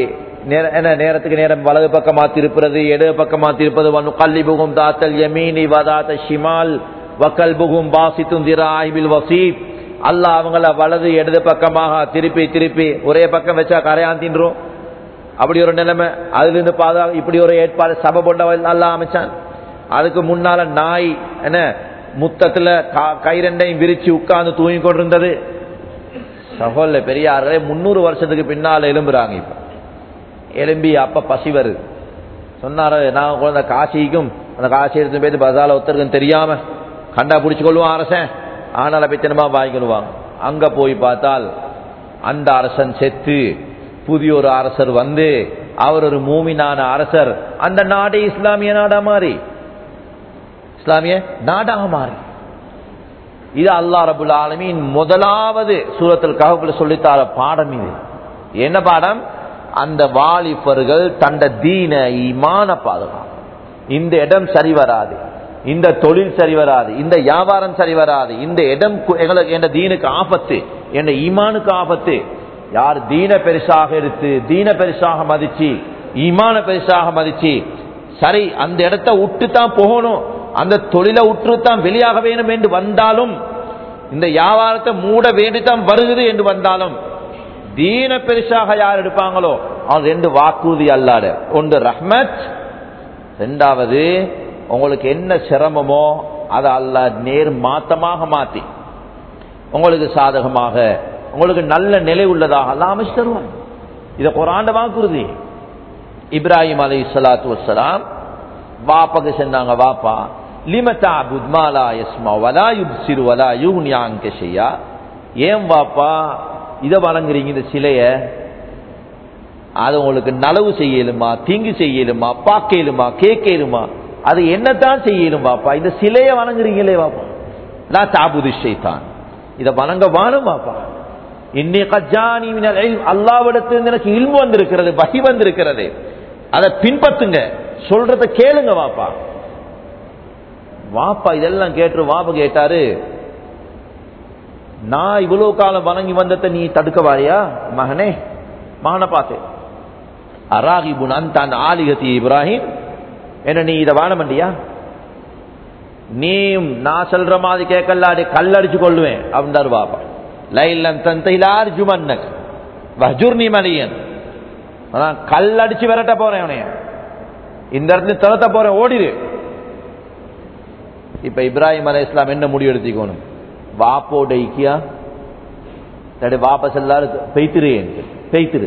Speaker 1: நேர- என்ன நேரத்துக்கு நேரம் வலது பக்கமா திருப்புறது இடது பக்கமா திருப்பது வனு கல்லிபுகும் தாத்தல் யமீனி வதாத்த ஷிமால் வக்கல் புகும் பாசித்தும் திராய்பில் வசீத் அல்லாஹ் அவங்கள வலது இடது பக்கமாக திருப்பி திருப்பி ஒரே பக்கம் வச்சா கரையான் தின்றோம் அப்படி ஒரு நிலைமை அதுல இருந்து பாதா இப்படி ஒரு ஏற்பாடு சபை போட்ட நல்லா அமைச்சான் அதுக்கு முன்னால நாய் என்ன முத்தத்துல கா- கை ரெண்டையும் விரிச்சு உட்கார்ந்து தூங்கி கொண்டிருந்தது சகோல்ல பெரியார்களே முன்னூறு வருஷத்துக்கு பின்னால எலும்புறாங்க இப்ப எலும்பி அப்ப பசி வருது சொன்னாரு நான் குழந்தை காசிக்கும் அந்த காசி எடுத்து போய் பசால ஒருத்தருக்கும் தெரியாம கண்டா பிடிச்சு கொள்வான் அரசன் ஆனால பித்தனமா வாங்கிக்கொள்வாங்க அங்க போய் பார்த்தால் அந்த அரசன் செத்து புதிய ஒரு அரசர் வந்து அவர் ஒரு மூமினான அரசர் அந்த நாடே இஸ்லாமிய நாடா மாறி இஸ்லாமிய நாடாக மாறி இது அல்லாஹ் ரபுல் ஆலமீன் முதலாவது சூரத்தில் கஹஃப்ல சொல்லித்தார பாடம் இது என்ன பாடம் அந்த வாலிபர்கள் தண்ட தீன ஈமான பாதுகாப்பு இந்த இடம் சரி வராது இந்த தொழில் சரி வராது இந்த வியாபாரம் சரி வராது இந்த இடம் கு- எங்களுக்கு என்ற தீனுக்கு ஆபத்து என்ற ஈமானுக்கு ஆபத்து யார் தீன பெருசாக எடுத்து தீன பெருசாக மதிச்சு ஈமான பெருசாக மதிச்சு சரி அந்த இடத்த விட்டு தான் போகணும் அந்த தொழிலை விட்டு தான் வெளியாக வேணும் என்று வந்தாலும் இந்த வியாபாரத்தை மூட வேண்டித்தான் வருகிறது என்று வந்தாலும் தீன பெருசாக யார் எடுப்பாங்களோ அவன் ரெண்டு வாக்குறுதி அல்லாட ஒன்று ரஹ்மத் ரெண்டாவது உங்களுக்கு என்ன சிரமமோ அதை அல்லாஹ் நேர் மாத்தமாக மாத்தி உங்களுக்கு சாதகமாக உங்களுக்கு நல்ல நிலை உள்ளதாக அல்லாஹ் அமைச்சு தருவான் இதை குராண்ட வாக்குறுதி இப்ராஹிம் அலை சலாத்து வசலாம் வாப்பாக்கு சொன்னாங்க வாப்பா லிமதா புத்மாலா யஸ்மா வலா யுப்சிரு வலா யூன்யாங்க செய்யா ஏன் வாப்பா இதை வழங்குறீங்க இந்த சிலைய அது உங்களுக்கு நலவு செய்யலுமா தீங்கு செய்யலுமா பார்க்கலுமா கேட்கலுமா அது என்னத்தான் செய்யலும் பாப்பா இந்த சிலையை வணங்குறீங்களே பாப்பா நான் தாபுது ஷைத்தான் இதை வணங்க வாணும் பாப்பா இன்னி கஜானி மினல் இல்ம் அல்லாவிடத்திலிருந்து எனக்கு இல்மு வந்திருக்கிறது வகி வந்திருக்கிறது அதை பின்பற்றுங்க சொல்றத கேளுங்க வாப்பா வாப்பா இதெல்லாம் கேட்டு வாப்பா கேட்டாரு நான் இவ்வளவு காலம் வணங்கி வந்ததை நீ தடுக்க வாரியா மகனே மகனை பார்த்தேன் அராகிபுன் அந்தான் ஆலிகத்தி இப்ராஹிம் என்ன நீ இதை வாழமண்டியா நீயும் நான் சொல்ற மாதிரி கேட்கலாடி கல்லடிச்சு கொள்ளுவேன் அப்படின்றாரு பாப்பா லைலம் தந்தையிலார் ஜுமன்னக் வஜூர் நீ மலியன் அதான் கல்லடிச்சு விரட்ட போறேன் அவனைய இந்த இடத்துல துரத்த போறேன் ஓடிடு இப்ப இப்ராஹிம் அலை இஸ்லாம் என்ன முடிவு எடுத்துக்கணும் வாப்போட ஐக்கியா தடை வாபஸ் எல்லாரும் பெய்த்திரு பெய்த்திரு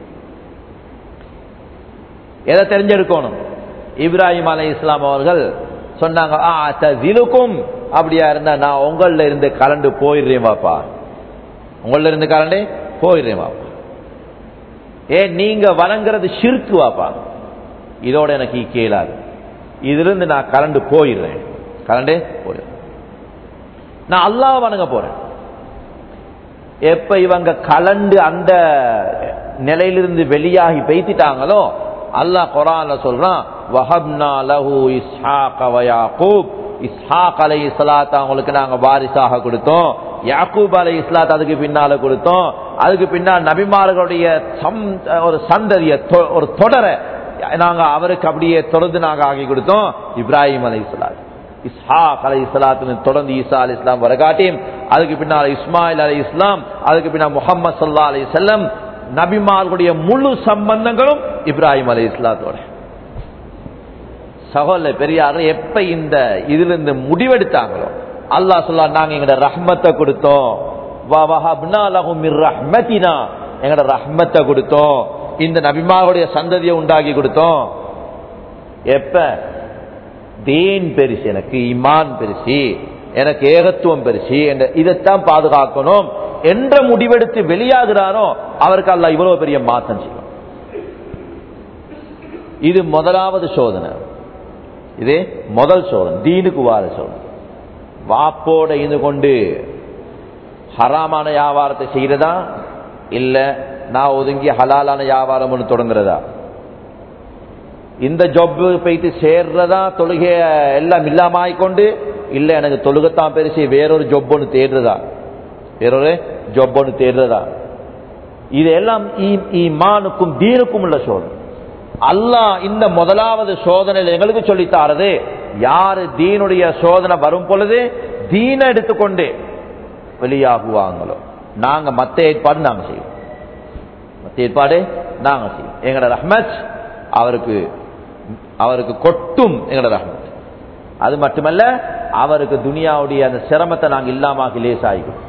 Speaker 1: எதை தெரிஞ்செடுக்கணும் இப்ராஹிம் அலை இஸ்லாம் அவர்கள் சொன்னாங்க "ஆ, தஸிலுக்கும்." அப்படியா இருந்தா நான் உங்கள இருந்து கலண்டு போயிடுறேன் வாப்பா உங்கள இருந்து கலண்டு போயிடுறேன் வாப்பா ஏ நீங்க வணங்குறது ஷிர்க்கு வாப்பா இதோட எனக்கு கேளாது இதிலிருந்து நான் கலண்டு போயிடுறேன் கலண்டு போயிடுறேன் நான் அல்லாஹ் வணங்க போறேன் எப்ப இவங்க கலண்டு அந்த நிலையிலிருந்து வெளியாகி பெய்த்திட்டாங்களோ அல்லாஹ் குரான்ல சொல்றான் வஹப்னா லஹு இஸ்ஹாக வ யாக்கூப் இஸ்ஹாக் அலை இஸ்லாத் அவங்களுக்கு நாங்க வாரிசாக கொடுத்தோம் யாக்கூப் அலை இஸ்லாத் அதுக்கு பின்னால கொடுத்தோம் அதுக்கு பின்னால் நபிமார்களுடைய சம் ஒரு சந்ததிய தொ- ஒரு தொடரை நாங்க அவருக்கு அப்படியே தொடர்ந்து நாங்க ஆகி கொடுத்தோம் இப்ராஹிம் அலை இஸ்லாத் இஸ்ஹாக் அலை இஸ்லாத்து தொடர்ந்து ஈசா அலி இஸ்லாம் வரகாட்டியும் அதுக்கு பின்னால் இஸ்மாயில் அலி இஸ்லாம் அதுக்கு பின்னால் முகமது சல்லா அலி செல்லம் நபிமார்களுடைய முழு சம்பந்தங்களும் இப்ராஹிம் அலி இஸ்லாத்தோட சகோதர பெரியார் எப்ப இந்த இதுல இருந்து முடிவெடுத்தாங்களோ அல்லாஹ் சொல்லா நாங்க எங்கட ரஹ்மத்தை கொடுத்தோம் வ வஹப்னா லஹும் மிர் ரஹ்மத்தினா எங்கட ரஹ்மத்தை கொடுத்தோம் இந்த நபிமாவுடைய சந்ததியை உண்டாக்கி கொடுத்தோம் எப்ப தீன் பெருசு எனக்கு ஈமான் பெருசு எனக்கு ஏகத்துவம் பெருசு என்ற இதைத்தான் பாதுகாக்கணும் என்ற முடிவெடுத்து வெளியாகிறாரோ அவருக்கு அல்லாஹ் இவ்வளவு பெரிய மாற்றம் செய்யும் இது முதலாவது சோதனை இது முதல் சோதனை தீனுக்கு வார சோதனை வாப்போட இருந்து கொண்டு ஹராமான வியாபாரத்தை செய்யறதா இல்ல நான் ஒதுங்கி ஹலாலான வியாபாரம் ஒன்று தொடங்குறதா இந்த ஜொப் போயிட்டு சேர்றதா தொழுகைய எல்லாம் இல்லாம ஆயிக்கொண்டு இல்ல எனக்கு தொழுகத்தான் பெருசு வேறொரு ஜொப் ஒன்று தேடுறதா வேறொரு ஜொப் ஒன்று தேடுறதா இது எல்லாம் ஈ- ஈமானுக்கும் தீனுக்கும் உள்ள சோதனை அல்லாஹ் இந்த முதலாவது சோதனையில் எங்களுக்கு சொல்லித்தாரது யாரு தீனுடைய சோதனை வரும் பொழுது தீனை எடுத்துக்கொண்டு வெளியாகுவாங்களோ நாங்க மத்த ஏற்பாடு நாங்க செய்வோம் மத்த ஏற்பாடு நாங்க செய்வோம் எங்களோட ரஹ்மத் அவருக்கு அவருக்கு கொட்டும் எங்களோட ரஹ்மத் அது மட்டுமல்ல அவருக்கு துனியாவுடைய அந்த சிரமத்தை நாங்க இல்லாம லேசாகிக்கும்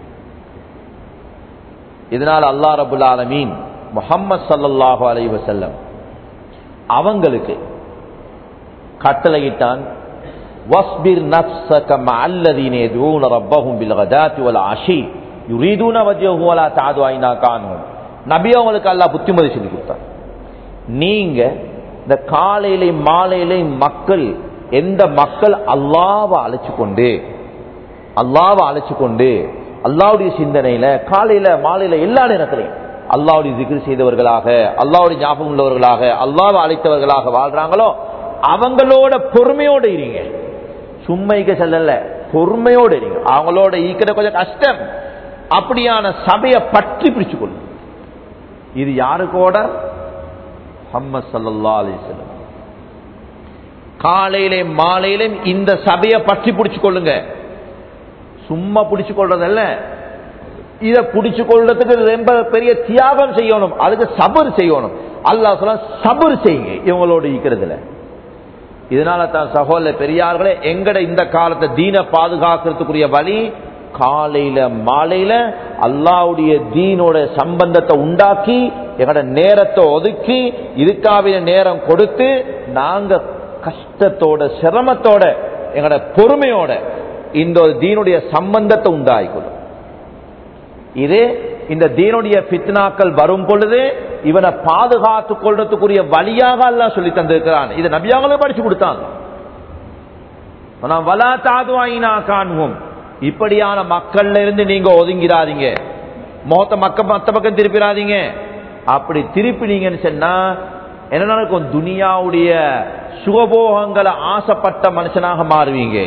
Speaker 1: இதனால் அல்லா ரபுல் ஆலமீன் முஹம்மது ஸல்லல்லாஹு அலைஹி வஸல்லம் அவங்களுக்கு கட்டளையிட்டான் வஸ்பிர் நஃப்ஸக மஅல்லதீன யதுஊன ரப்பஹும் பில் கதாத்தி வல் அஷி யுரீதுன வஜ்ஹஹு வலா தஅது ஐனாக அன்ஹும் நபி அவங்களுக்கு அல்லாஹ் புத்திமதி சொல்லி கொடுத்தார் நீங்க இந்த காலையிலே மாலையிலே மக்கள் எந்த மக்கள் அல்லாவை அழைச்சு கொண்டு அல்லாவை அழைச்சு கொண்டு அல்லாவுடைய சிந்தனையில காலையில மாலையில எல்லா நேரத்திலையும் அல்லாவுடைய திக்ரு செய்தவர்களாக அல்லாவுடைய ஞாபகம் உள்ளவர்களாக அல்லாவை அழைத்தவர்களாக வாழ்றாங்களோ அவங்களோட பொறுமையோட இருங்க சும்மைக்கு செல்லல பொறுமையோட இருங்க அவங்களோட ஈக்கிற கொஞ்சம் கஷ்டம் அப்படியான சபையை பற்றி பிடிச்சு கொள்ளும் இது யாருக்கோட முஹம்மது ஸல்லல்லாஹு அலைஹி வஸல்லம் காலையிலே மாலையிலே இந்த சபையை பற்றி பிடிச்சு கொள்ளுங்க சும்மா பிடிச்சு கொள்றதல்ல இத பிடிச்சு கொள்றதுக்கு ரொம்ப பெரிய தியாகம் செய்யணும் அதுக்கு சபர் செய்யணும் அல்லாஹ் சொல்ல சபர் செய்யுங்க இவங்களோட இருக்கிறதுல இதனால தான் சகோதர பெரியார்களே எங்கட இந்த காலத்தை தீன பாதுகாக்கிறதுக்குரிய வழி காலையில மாலையில அல்லாவுடைய தீனோட சம்பந்தத்தை உண்டாக்கி எங்கட நேரத்தை ஒதுக்கி இதுக்காக நேரம் கொடுத்து நாங்க கஷ்டத்தோட சிரமத்தோட எங்கட பொறுமையோட இந்த ஒரு தீனுடைய சம்பந்தத்தை உண்டாகிக்கொள்ளும் இது இந்த தீனுடைய பித்னாக்கள் வரும் பொழுது இவனை பாதுகாத்து கொள்றதுக்குரிய வழியாக அல்லாஹ் சொல்லி தந்திருக்கிறான் இது நபியாங்களும் படிச்சு கொடுத்தாங்க ஆனா வலா தாதுவாயினா காண்போம் இப்படியான மக்கள்ல இருந்து நீங்க ஒதுங்கிறாதீங்க மொத்த மக்க மத்த பக்கம் திருப்பிடாதீங்க அப்படி திருப்பினீங்கன்னு சொன்னா என்ன நடக்கும் துனியாவுடைய சுகபோகங்களை ஆசைப்பட்ட மனுஷனாக மாறுவீங்க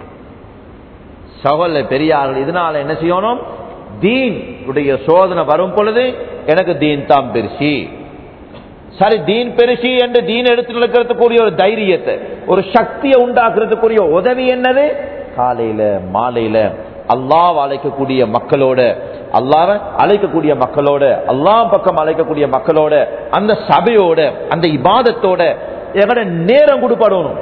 Speaker 1: சகோல பெரியார்கள் இதனால என்ன செய்யணும் தீன் உடைய சோதனை வரும் பொழுது எனக்கு தீன் தான் பெருசி சரி தீன் பெருசி என்று தீன் எடுத்து நடக்கிறதுக்குரிய ஒரு தைரியத்தை ஒரு சக்தியை உண்டாக்குறதுக்குரிய உதவி என்னது காலையில மாலையில அல்லாஹ் அழைக்கக்கூடிய மக்களோட அல்லாஹ் அழைக்கக்கூடிய மக்களோட அல்லாஹ் பக்கம் அழைக்கக்கூடிய மக்களோட அந்த சபையோட அந்த இபாதத்தோட எங்கட நேரம் கொடுப்படணும்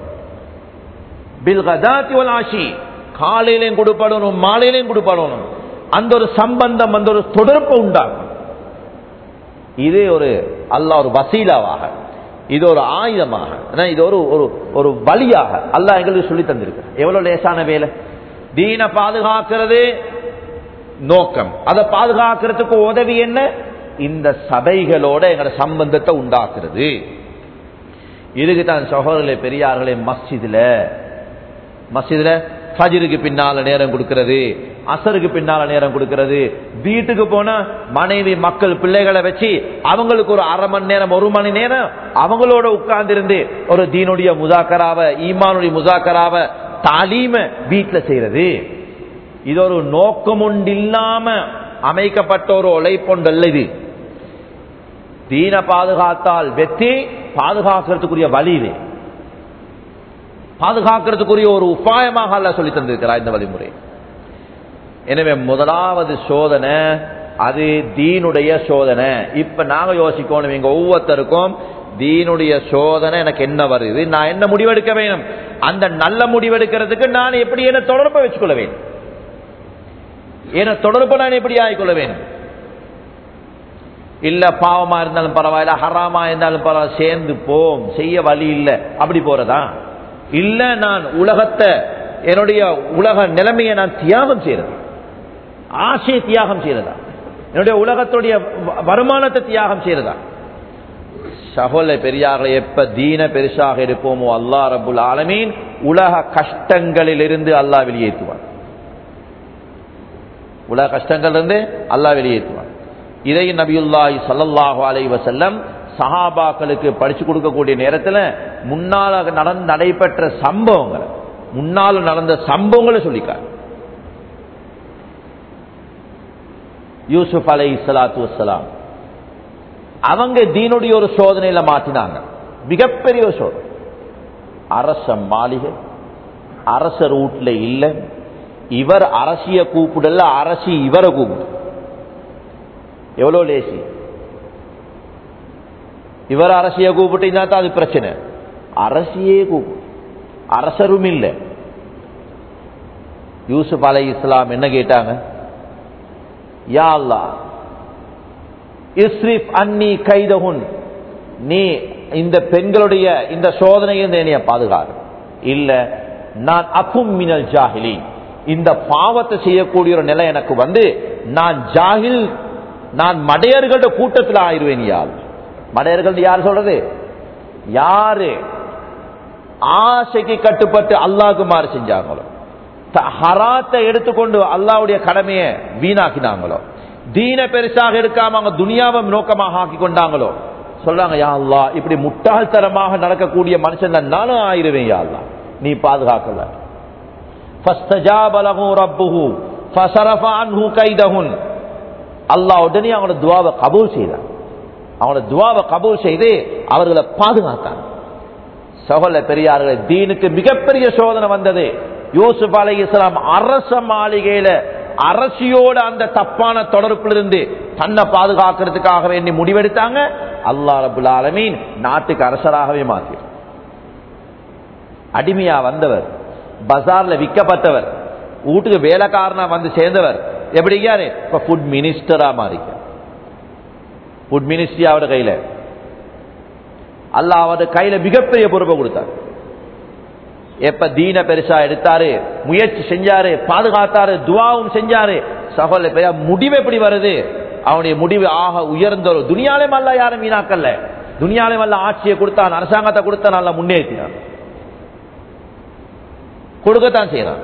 Speaker 1: பில் கதாத்தி வல் ஆஷி காலையிலையும் கொடுப்படணும் மாலையிலையும் கொடுப்படணும் அந்த ஒரு சம்பந்தம் அந்த ஒரு தொடர்பு உண்டாகும் இது ஒரு அல்லாஹ் ஒரு வசீலாவாக இது ஒரு ஆயுதமாக ஏன்னா இது ஒரு ஒரு ஒரு வழியாக அல்லாஹ் எங்களுக்கு சொல்லி தந்திருக்கு எவ்வளவு லேசான வேலை தீனை பாதுகாக்கிறது நோக்கம் அதை பாதுகாக்கிறதுக்கு உதவி என்ன இந்த சபைகளோட எங்களோட சம்பந்தத்தை உண்டாக்குறது இதுக்கு தான் சகோதரர்களே பெரியார்களே மஸ்ஜிதுல மஸ்ஜிதுல ஃபஜருக்கு பின்னால நேரம் கொடுக்கிறது அசருக்கு பின்னால நேரம் கொடுக்கிறது வீட்டுக்கு போனா மனைவி மக்கள் பிள்ளைகளை வச்சு அவங்களுக்கு ஒரு அரை மணி நேரம் ஒரு மணி நேரம் அவங்களோட உட்கார்ந்து இருந்து ஒரு தீனுடைய முசாக்கராவ ஈமானுடைய முசாக்கராவ தாலீம வீட்டுல செய்யறது இது ஒரு நோக்கம் இல்லாம அமைக்கப்பட்ட ஒரு உழைப்பொண்டல்ல இது தீன பாதுகாத்தால் வெற்றி பாதுகாக்கிறதுக்குரிய வழி இது பாதுகாக்கிறதுக்குரிய ஒரு உபாயமாக அல்ல சொல்லி தந்திருக்கிறார் இந்த வழிமுறை எனவே முதலாவது சோதனை அது தீனுடைய சோதனை இப்ப நாங்க யோசிக்கணும் எங்க ஒவ்வொருத்தருக்கும் தீனுடைய சோதனை எனக்கு என்ன வருது நான் என்ன முடிவெடுக்க வேணும் அந்த நல்ல முடிவெடுக்கிறதுக்கு நான் எப்படி என்ன தொடர்பை வச்சுக்கொள்ள வேண்டும் என்ன தொடர்பை நான் எப்படி ஆகிக்கொள்ள வேணும் இல்ல பாவமா இருந்தாலும் பரவாயில்ல ஹராமா இருந்தாலும் பரவாயில்ல சேர்ந்து போம் செய்ய வழி இல்லை அப்படி போறதா இல்ல நான் உலகத்தை என்னுடைய உலக நிலைமையை நான் தியாகம் செய்யறது ஆசையை தியாகம் செய்யறதா என்னுடைய உலகத்துடைய வருமானத்தை தியாகம் செய்யறதா சகோல பெரியார்களை எப்ப தீன பெருசாக இருப்போமோ அல்லா ரபுல் ஆலமீன் உலக கஷ்டங்களில் இருந்து அல்லாஹ் வெளியேற்றுவார் உலக கஷ்டங்கள் இருந்து அல்லாஹ் வெளியேற்றுவார் இதை நபியுல்லாஹி சல்லல்லாஹு அலைஹி வஸல்லம் சஹாபாக்களுக்கு படிச்சு கொடுக்கக்கூடிய நேரத்தில் முன்னால நடந்து நடைபெற்ற சம்பவங்களை முன்னால் நடந்த சம்பவங்களை சொல்லிக்கார் யூசுப் அலை இஸ்லாத்து வசலாம் அவங்க தீனுடைய ஒரு சோதனையில மாட்டினாங்க மிகப்பெரிய ஒரு சோதனை அரச மாளிகை அரசர் வீட்டுல இல்ல இவர் அரசிய கூப்பிடல அரசி இவரை கூப்பிடு எவ்வளவு லேசி இவர் அரசிய கூப்பிட்டீங்கன்னா தான் அது பிரச்சனை அரசியே கூப்பிடு அரசரும் இல்லை யூசுப் அலை இஸ்லாம் என்ன கேட்டாங்க யா அல்லா இஸ்ரிப் அன்னி கைதகுன் நீ இந்த பெண்களுடைய இந்த சோதனையை என்னைய பாதுகாரு இல்ல நான் அக்கும் மினல் ஜாகிலி இந்த பாவத்தை செய்யக்கூடிய ஒரு நிலை எனக்கு வந்து நான் ஜாகில் நான் மடையர்களோட கூட்டத்தில் ஆயிடுவேன் யார் மடையர்கள் யார் சொல்றது யாரு ஆசைக்கு கட்டுப்பட்டு அல்லாஹ்க்கு மாறு செஞ்சாங்களோ த- ஹராத்தை எடுத்துக்கொண்டு அல்லாவுடைய கடமையை வீணாக்கினாங்களோ தீன பெருசாக எடுக்காம அவங்க துனியாவை நோக்கமாக ஆக்கி கொண்டாங்களோ சொல்றாங்க யா அல்லாஹ் இப்படி முட்டாள்தனமாக நடக்கக்கூடிய மனுஷன் நான் நானும் ஆயிருவேன் யா அல்லாஹ் நீ பாதுகாக்கல فاستجاب له ربه فصرف عنه كيدهن அல்லாஹ் உடனே அவங்களோட துவாவை கபூல் செய்தான் அவங்களோட துவாவை கபூல் செய்து அவர்களை பாதுகாத்தான் சகோல பெரியார்களே தீனுக்கு மிகப்பெரிய சோதனை வந்தது யூசுப் அலை இஸ்லாம் அரச மாளிகையில அரசியோட அந்த தப்பான தொடர்பிலிருந்து தன்னை பாதுகாக்கிறதுக்காக வேண்டி முடிவெடுத்தாங்க அல்லாஹ் ரபுல் ஆலமீன் நாட்டுக்கு அரசராகவே மாற்றி அடிமையா வந்தவர் பஜார்ல விற்கப்பட்டவர் வீட்டுக்கு வேலைக்காரனா வந்து சேர்ந்தவர் எப்படி இருக்காரு இப்ப ஃபுட் மினிஸ்டரா மாறிக்க ஃபுட் மினிஸ்ட்ரி அவட கையில அல்லாஹ் அவட கையில மிகப்பெரிய பொறுப்பை கொடுத்தார் எப்ப தீன பெருசா எடுத்தாரு முயற்சி செஞ்சாரு பாதுகாத்தாரு துவாவும் செஞ்சாரு சகோதர பெரிய முடிவு எப்படி வருது அவனுடைய முடிவு ஆக உயர்ந்த ஒரு துனியாலே அல்ல யாரும் வீணாக்கல்ல துனியாலே அல்ல ஆட்சியை கொடுத்தான் அரசாங்கத்தை கொடுத்தான் நல்லா முன்னேற்றினான் கொடுக்கத்தான் செய்யறான்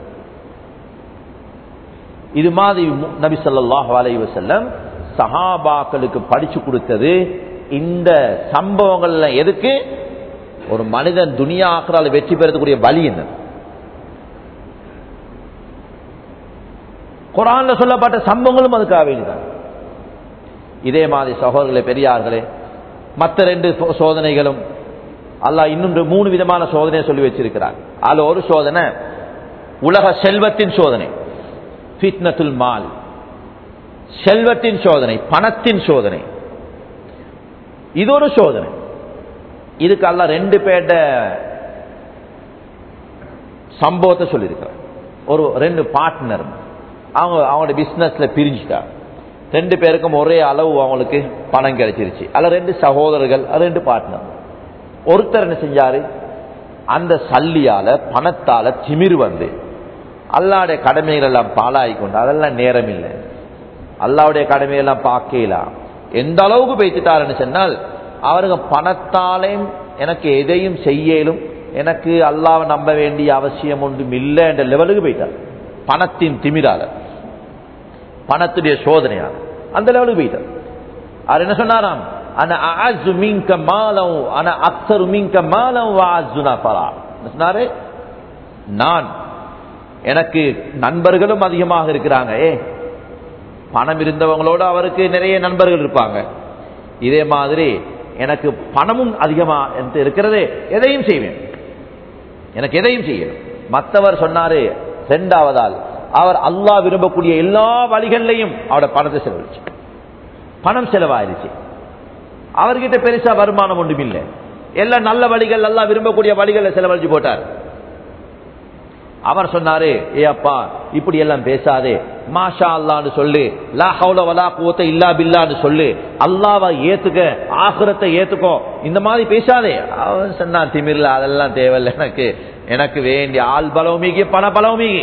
Speaker 1: இது மாதிரி மு- நபி ஸல்லல்லாஹு அலைஹி வஸல்லம் சஹாபாக்களுக்கு படிச்சு கொடுத்தது இந்த சம்பவங்கள்ல எதுக்கு ஒரு மனிதன் துனியா ஆக்கிறால வெற்றி பெறக்கூடிய வழி என்ன குரான்ல சொல்லப்பட்ட சம்பவங்களும் அதுக்காக வேண்டிதான் இதே மாதிரி சகோதரர்களே பெரியார்களே மற்ற ரெண்டு சோ- சோதனைகளும் அல்லாஹ் இன்னும் ரெ- மூணு விதமான சோதனையை சொல்லி வச்சிருக்கிறார் அதுல ஒரு சோதனை உலக செல்வத்தின் சோதனை ஃபித்னத்துல் மால் செல்வத்தின் சோதனை பணத்தின் சோதனை இது ஒரு சோதனை இதுக்கு அல்ல ரெண்டு பேர்ட சம்பவத்தை சொல்லியிருக்கிறார் ஒரு ரெண்டு பார்ட்னர் அவங்க அவங்களோட பிசினஸ்ல பிரிஞ்சுட்டா ரெண்டு பேருக்கும் ஒரே அளவு அவங்களுக்கு பணம் கிடைச்சிருச்சு அல்ல ரெண்டு சகோதரர்கள் அது ரெண்டு பார்ட்னர் ஒருத்தர் என்ன செஞ்சாரு அந்த சல்லியால பணத்தால திமிர் வந்து அல்லாவுடைய கடமைகள் எல்லாம் பாழாகி கொண்டு அதெல்லாம் நேரம் இல்லை அல்லாவுடைய கடமையெல்லாம் பார்க்கலாம் எந்த அளவுக்கு பேசிட்டாருன்னு சொன்னால் அவருங்க பணத்தாலையும் எனக்கு எதையும் செய்யலும் எனக்கு அல்லாவை நம்ப வேண்டிய அவசியம் ஒன்றும் இல்லை என்ற லெவலுக்கு போயிட்டார் பணத்தின் திமிரால பணத்துடைய சோதனையால அந்த லெவலுக்கு போயிட்டார் அவர் என்ன சொன்னாராம் அன அஅஸ்ஸு மின்க மாலம் அன அக்ஸரு மின்க மாலம் வஅஸ்ஸு நஃபரா என்ன சொன்னாரு நான் எனக்கு நண்பர்களும் அதிகமாக இருக்கிறாங்க ஏ பணம் இருந்தவங்களோட அவருக்கு நிறைய நண்பர்கள் இருப்பாங்க இதே மாதிரி எனக்கு பணமும் அதிகமா என்கிட்ட இருக்கிறது எதையும் செய்வேன் எனக்கு எதையும் செய்யணும் மற்றவர் சொன்னாரு இரண்டாவதால் அவர் அல்லாஹ் விரும்பக்கூடிய எல்லா வழிகள்லையும் அவரோட பணத்தை செலவழிச்சு பணம் செலவாயிருச்சு அவர்கிட்ட பெருசா வருமானம் ஒன்றும் இல்லை எல்லாம் நல்ல வழிகள் நல்லா விரும்பக்கூடிய வழிகளை செலவழிச்சு போட்டார் அவர் சொன்னாரு ஏ அப்பா இப்படி எல்லாம் பேசாதே மாஷா அல்லான்னு சொல்லு லா ஹவுல வலா குவத்த இல்லா பில்லான்னு சொல்லு அல்லாவை ஏத்துக்க ஆசுரத்தை ஏத்துக்கோ இந்த மாதிரி பேசாதே அவன் சொன்னான் திமிர்ல அதெல்லாம் தேவையில்லை எனக்கு எனக்கு வேண்டிய ஆள் பலவமீகி பண பலவமீகி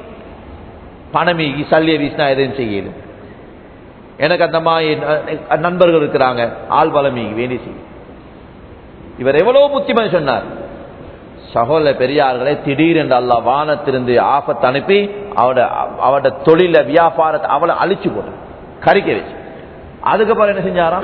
Speaker 1: பணமீகி சல்லிய வீசினா எதையும் செய்யலும் எனக்கு அந்த மாதிரி ந- நண்பர்கள் இருக்கிறாங்க ஆள் பலமீகி வேண்டி செய்யும் இவர் எவ்வளவு புத்திமதி சொன்னார் சகோதர பெரியார்களே திடீரென்று அல்லாஹ் வானத்திலிருந்து ஆபத்து அனுப்பி அவட அவட தொழில வியாபாரத்தை அவளை அழிச்சு போட்டு கறிக்க வச்சு அதுக்கப்புறம் என்ன செஞ்சாராம்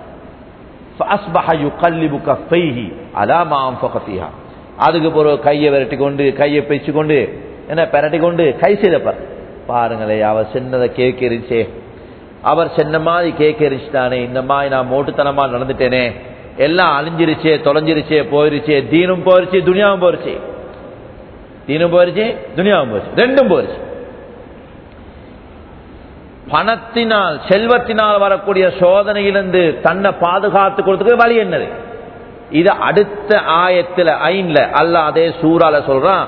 Speaker 1: فأصبح يقلب كفيه على ما أنفق فيها. அதுக்கு பிறகு கையை விரட்டி கொண்டு கையை பிச்சு கொண்டு என்ன பெரட்டி கொண்டு கை செய்தப்பார் பாருங்களே அவ சின்னதை கேட்கிறச்சே அவர் சென்ன மாதிரி கேக் எரிச்சிட்டானே இந்த மாதிரி நான் மோட்டுத்தனமா நடந்துட்டேனே எல்லாம் அழிஞ்சிருச்சே தொலைஞ்சிருச்சே போயிருச்சே தீனும் போயிருச்சு துனியாவும் போயிருச்சு தீனும் போயிருச்சு துனியாவும் போயிருச்சு ரெண்டும் போயிருச்சு பணத்தினால் செல்வத்தினால் வரக்கூடிய சோதனையிலிருந்து தன்னை பாதுகாத்து கொடுத்துக்க வழி என்னது இது அடுத்த ஆயத்துல ஐன்ல அல்ல அதே சூறால சொல்றான்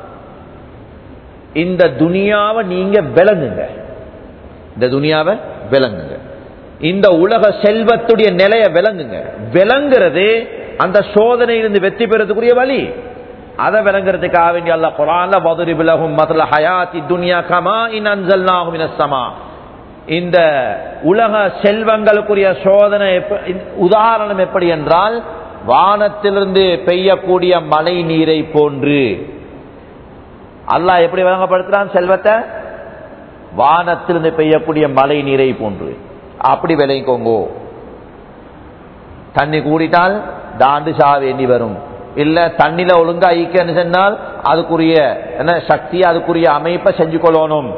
Speaker 1: இந்த துனியாவை நீங்க விளங்குங்க இந்த துனியாவை விளங்குங்க இந்த உலக செல்வத்துடைய நிலைய விளங்குங்க விளங்குறது அந்த சோதனையிலிருந்து வெற்றி பெறதுக்குரிய வழி அதை விளங்குறதுக்காக வேண்டிய அல்ல குரான்ல வதுரி விலகும் மதுல ஹயாத்தி துனியா கமா இன் அன்சல்னாகும் இனசமா இந்த உலக செல்வங்களுக்குரிய சோதனை எப்ப- இந்த உதாரணம் எப்படி என்றால் வானத்திலிருந்து பெய்யக்கூடிய மழை நீரை போன்று அல்லாஹ் எப்படி வழங்கப்படுத்துறான் செல்வத்தை வானத்திலிருந்து பெய்யக்கூடிய மழை நீரை போன்று அப்படி விளைக்கோங்கோ தண்ணி கூடிட்டால் தாண்டு சா வேண்டி வரும் இல்ல தண்ணில ஒழுங்கா ஈக்கன்னு சொன்னால் அதுக்குரிய என்ன சக்தி அதுக்குரிய அமைப்பை செஞ்சு கொள்ளணும்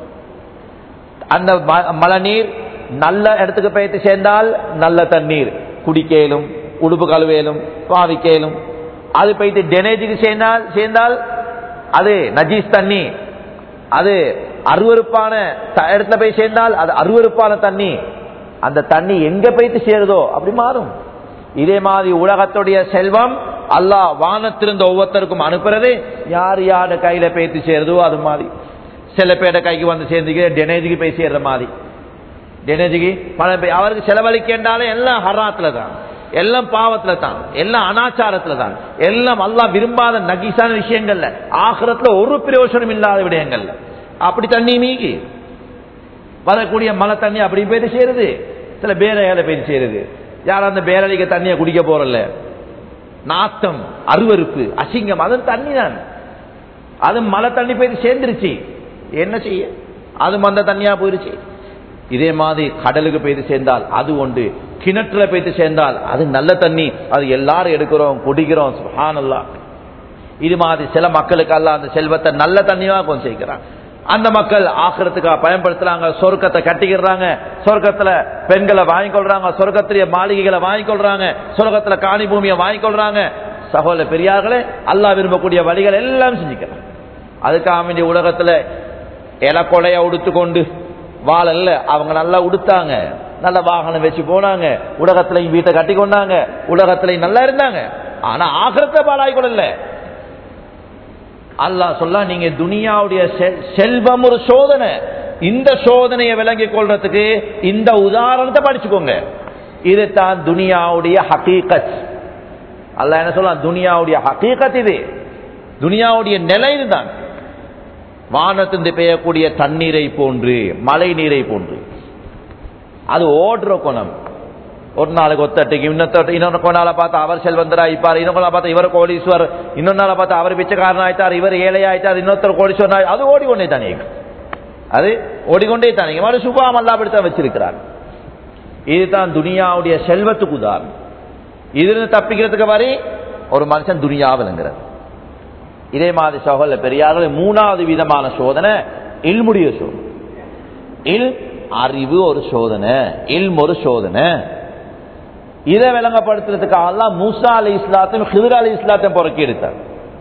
Speaker 1: அந்த ம- மழைநீர் நல்ல இடத்துக்கு போயிட்டு சேர்ந்தால் நல்ல தண்ணீர் குடிக்கலும் உடுப்பு கழுவேலும் பாவிக்கலும் அது போயிட்டு டெனேஜுக்கு சேர்ந்தால் சேர்ந்தால் அது நஜீஸ் தண்ணி அது அருவருப்பான த- இடத்துல போய் சேர்ந்தால் அது அருவருப்பான தண்ணி அந்த தண்ணி எங்க போயிட்டு சேருதோ அப்படி மாறும் இதே மாதிரி உலகத்துடைய செல்வம் அல்லாஹ் வானத்திலிருந்து ஒவ்வொருத்தருக்கும் அனுப்புறது யார் யாரு கையில போயிட்டு சேருதோ அது மாதிரி சில பேட கைக்கு வந்து சேர்ந்துக்க டெனேஜுக்கு போய் சேர்ற மாதிரி டெனேஜுக்கு பணம் போய் அவருக்கு செலவழிக்கின்றாலும் எல்லாம் ஹராத்துல தான் எல்லாம் பாவத்துல தான் எல்லாம் அனாச்சாரத்துல தான் எல்லாம் அல்லாஹ் விரும்பாத நகிசான விஷயங்கள்ல ஆகிரத்துல ஒரு பிரயோஜனம் இல்லாத விடயங்கள்ல அப்படி தண்ணி மீகி வரக்கூடிய மழை தண்ணி அப்படி போயிட்டு சேருது சில பேரையால போயிட்டு சேருது யாரும் அந்த பேரடிக்க தண்ணியை குடிக்க போறல நாத்தம் அருவருப்பு அசிங்கம் அது தண்ணி தான் அது மழை தண்ணி போயிட்டு சேர்ந்துருச்சு என்ன செய்ய அது அந்த தண்ணியா போயிருச்சு இதே மாதிரி கடலுக்கு போயிட்டு சேர்ந்தால் அது உண்டு கிணற்றுல போயிட்டு சேர்ந்தால் அது நல்ல தண்ணி அது எல்லாரும் எடுக்கிறோம் குடிக்கிறோம் சுஹானல்லா இது மாதிரி சில மக்களுக்கு அல்ல அந்த செல்வத்தை நல்ல தண்ணியா கொஞ்சம் சேர்க்கிறான் அந்த மக்கள் ஆக்கிரத்துக்காக பயன்படுத்துறாங்க சொர்க்கத்தை கட்டிக்கிறாங்க சொர்க்கத்துல பெண்களை வாங்கிக் கொள்றாங்க சொர்க்கத்திலேயே மாளிகைகளை வாங்கிக் கொள்றாங்க சொர்க்கத்துல காணி பூமியை வாங்கிக் கொள்றாங்க சகோதர பெரியார்களே அல்லாஹ் விரும்பக்கூடிய வழிகள் எல்லாம் செஞ்சுக்கிறாங்க அதுக்காக வேண்டிய உலகத்துல இலக்கொலைய உடுத்து கொண்டு வாழல்ல அவங்க நல்லா உடுத்தாங்க நல்ல வாகனம் வச்சு போனாங்க உலகத்திலையும் வீட்டை கட்டி கொண்டாங்க உலகத்திலையும் நல்லா இருந்தாங்க ஆனா ஆகிரத்தை பாழாய் கொள்ளல அல்லாஹ் சொல்ல நீங்க துனியாவுடைய செல்- செல்வம் ஒரு சோதனை இந்த சோதனையை விளங்கிக் கொள்றதுக்கு இந்த உதாரணத்தை படிச்சுக்கோங்க இது தான் துனியாவுடைய ஹகீகத் அல்லாஹ் என்ன சொல்லலாம் துனியாவுடைய ஹகீகத் இது துனியாவுடைய நிலை இதுதான் வானத்திலிருந்து பெய்யக்கூடிய தண்ணீரை போன்று மழை நீரை போன்று அது ஓடுற குணம் ஒரு நாளைக்கு ஒத்தட்டுக்கு இன்னொரு இன்னொரு கொண்டால பார்த்தா அவர் செல்வந்தரா இப்பார் இன்னொரு கொண்டால பார்த்தா இவர் கோடீஸ்வர் இன்னொரு நாளை பார்த்தா அவர் பிச்சைக்காரன் ஆயிட்டார் இவர் ஏழை ஆயிட்டார் இன்னொருத்தர் கோடீஸ்வரன் ஆயி- அது ஓடிக்கொண்டே தானே அது ஓடிக்கொண்டே தானே மாதிரி சுபாம் அல்லாபிடித்தான் வச்சிருக்கிறார் இதுதான் துனியாவுடைய செல்வத்துக்கு உதாரணம் இதிலிருந்து தப்பிக்கிறதுக்கு வரை ஒரு மனுஷன் துனியா விளங்குறது இதே மாதிரி சகோதர பெரியார்கள் மூணாவது விதமான சோதனை இல்முடைய சோதனை இல் அறிவு ஒரு சோதனை இல்ம் ஒரு சோதனை இதை விளங்கப்படுத்துறதுக்காக அல்லாஹ் மூசா அலை இஸ்லாத்தையும் ஹிதர் அலி இஸ்லாத்தையும் புறக்கி எடுத்தார்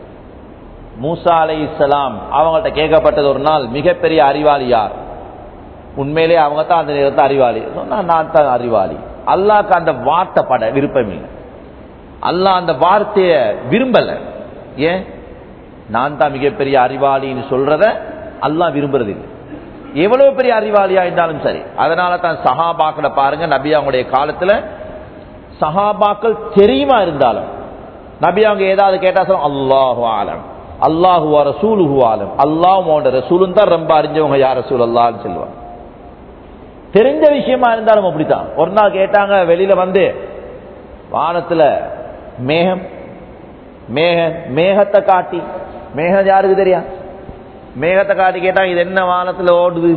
Speaker 1: மூசா அலை இஸ்லாம் அவங்கள்ட்ட கேட்கப்பட்டது ஒரு நாள் மிகப்பெரிய அறிவாளி யார் உண்மையிலே அவங்க தான் அந்த நேரத்தை அறிவாளி சொன்னா நான் தான் அறிவாளி அல்லாஹ்க்கு அந்த வார்த்தை பட விருப்பம் இல்லை அல்லாஹ் அந்த வார்த்தைய விரும்பல ஏன் நான் தான் மிகப்பெரிய அறிவாளின்னு சொல்றத அல்லாஹ் விரும்புறது இல்லை எவ்வளவு பெரிய அறிவாளியா இருந்தாலும் சரி அதனால தான் சஹாபாக்களை பாருங்க நபி அவங்களுடைய காலத்துல சஹாபாக்கள் தெரியுமா இருந்தாலும் நபி அவங்க ஏதாவது கேட்டா சொல்ல அல்லாஹு ஆலம் அல்லாஹு ரசூலுஹு ஆலம் அல்லாஹ் ரசூலும் தான் ரொம்ப அறிஞ்சவங்க யார் ரசூல் அல்லான்னு சொல்லுவாங்க தெரிஞ்ச விஷயமா இருந்தாலும் அப்படித்தான் ஒரு நாள் கேட்டாங்க வெளியில வந்து வானத்துல மேகம் மேக மேகத்தை காட்டி மேகம் யாருக்கு தெரியும் மேகத்தை காட்டி கேட்டா இது என்ன வானத்துல ஓடுது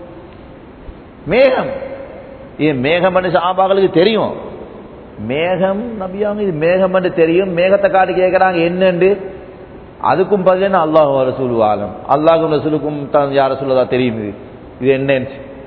Speaker 1: மேகம் இது மேகம் என்று சாபாக்களுக்கு தெரியும் மேகம் நபியாங்க இது மேகம் என்று தெரியும் மேகத்தை காட்டி கேட்கறாங்க என்னண்டு அதுக்கும் பதில் அல்லாஹ் ரசூல் ஆலம் அல்லாஹும் ரசூலுக்கும் தான் யார சொல்லதா தெரியும் இது இது என்னன்னு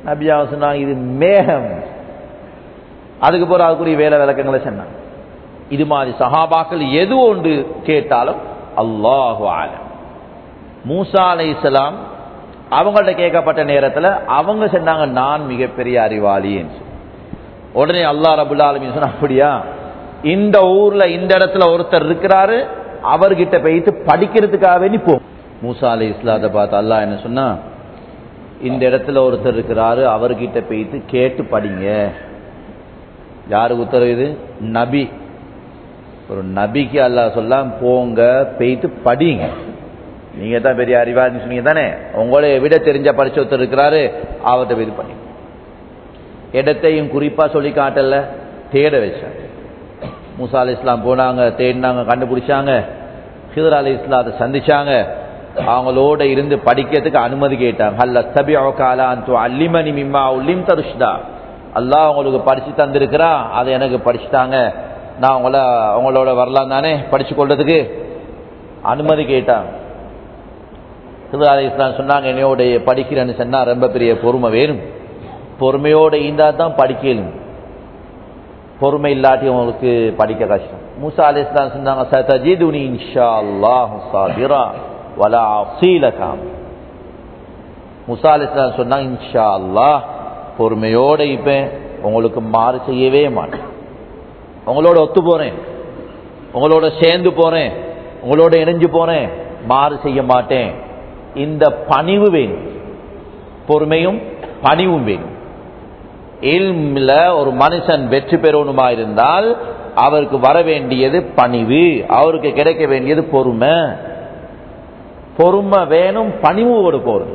Speaker 1: நபியாக சொன்னாங்க இது மேகம் அதுக்கு போற அதுக்குரிய வேலை விளக்கங்களை சொன்னாங்க இது மாதிரி சஹாபாக்கள் எது ஒன்று கேட்டாலும் அல்லாஹு ஆலம் மூசா அலை இஸ்லாம் அவங்கள்ட்ட கேட்கப்பட்ட நேரத்தில் அவங்க சொன்னாங்க நான் மிகப்பெரிய அறிவாளின்னு சொல்லி. உடனே அல்லாஹ் ரபுல்லா ஆலமீன் சொன்னா அப்படியா இந்த ஊர்ல இந்த இடத்துல ஒருத்தர் இருக்கிறாரு அவர்கிட்ட போயிட்டு படிக்கிறதுக்காகவே நீ போ மூசா அலை இஸ்லாத்தை பார்த்து அல்லாஹ் என்ன சொன்னா இந்த இடத்துல ஒருத்தர் இருக்கிறாரு அவர்கிட்ட போயிட்டு கேட்டு படிங்க யாருக்கு உத்தரவு இது நபி ஒரு நபிக்கு அல்லாஹ் சொல்லாம் போங்க போயிட்டு படிங்க நீங்க தான் பெரிய அறிவாளின்னு சொன்னீங்க தானே உங்களை விட தெரிஞ்ச படிச்ச ஒருத்தர் இருக்கிறாரு அவர்கிட்ட போயிட்டு படிங்க இடத்தையும் குறிப்பா சொல்லி காட்டல தேட வச்சாங்க மூசா அலி இஸ்லாம் போனாங்க தேடினாங்க கண்டுபிடிச்சாங்க ஹிதர் அலி இஸ்லாத்தை சந்திச்சாங்க அவங்களோட இருந்து படிக்கிறதுக்கு அனுமதி கேட்டாங்க அல்ல தபி அந்து அல்லிமணி மிம்மா உள்ளிம் தருஷ்தா அல்லாஹ் உங்களுக்கு படிச்சு தந்திருக்கிறா அதை எனக்கு படிச்சுட்டாங்க நான் உங்கள உங்களோட வரலாம் தானே படிச்சு கொள்றதுக்கு அனுமதி கேட்டாங்க ஹிதர் அலி இஸ்லாம் சொன்னாங்க என்னையோட படிக்கிறேன்னு சொன்னா ரொம்ப பெரிய பொறுமை வேணும் பொறுமையோட இருந்தா தான் படிக்கலும் பொறுமை இல்லாட்டி உங்களுக்கு படிக்க கஷ்டம் மூசா அலி இஸ்லாம் சொன்னாங்க சதஜிதுனி இன்ஷா அல்லாஹ் சாபிரா வலா அசீலகாம் மூசா அலி இஸ்லாம் சொன்னாங்க இன்ஷா அல்லாஹ் பொறுமையோட இப்பேன் உங்களுக்கு மாறு செய்யவே மாட்டேன் உங்களோட ஒத்து போறேன் உங்களோட சேர்ந்து போறேன் உங்களோட இணைஞ்சு போறேன் மாறு செய்ய மாட்டேன் இந்த பணிவு வேணும் பொறுமையும் பணிவும் வேணும் இல்மில் ஒரு மனுஷன் வெற்றி பெறணுமா இருந்தால் அவருக்கு வர வேண்டியது பணிவு அவருக்கு கிடைக்க வேண்டியது பொறுமை பொறுமை வேணும் பணிவோடு போறது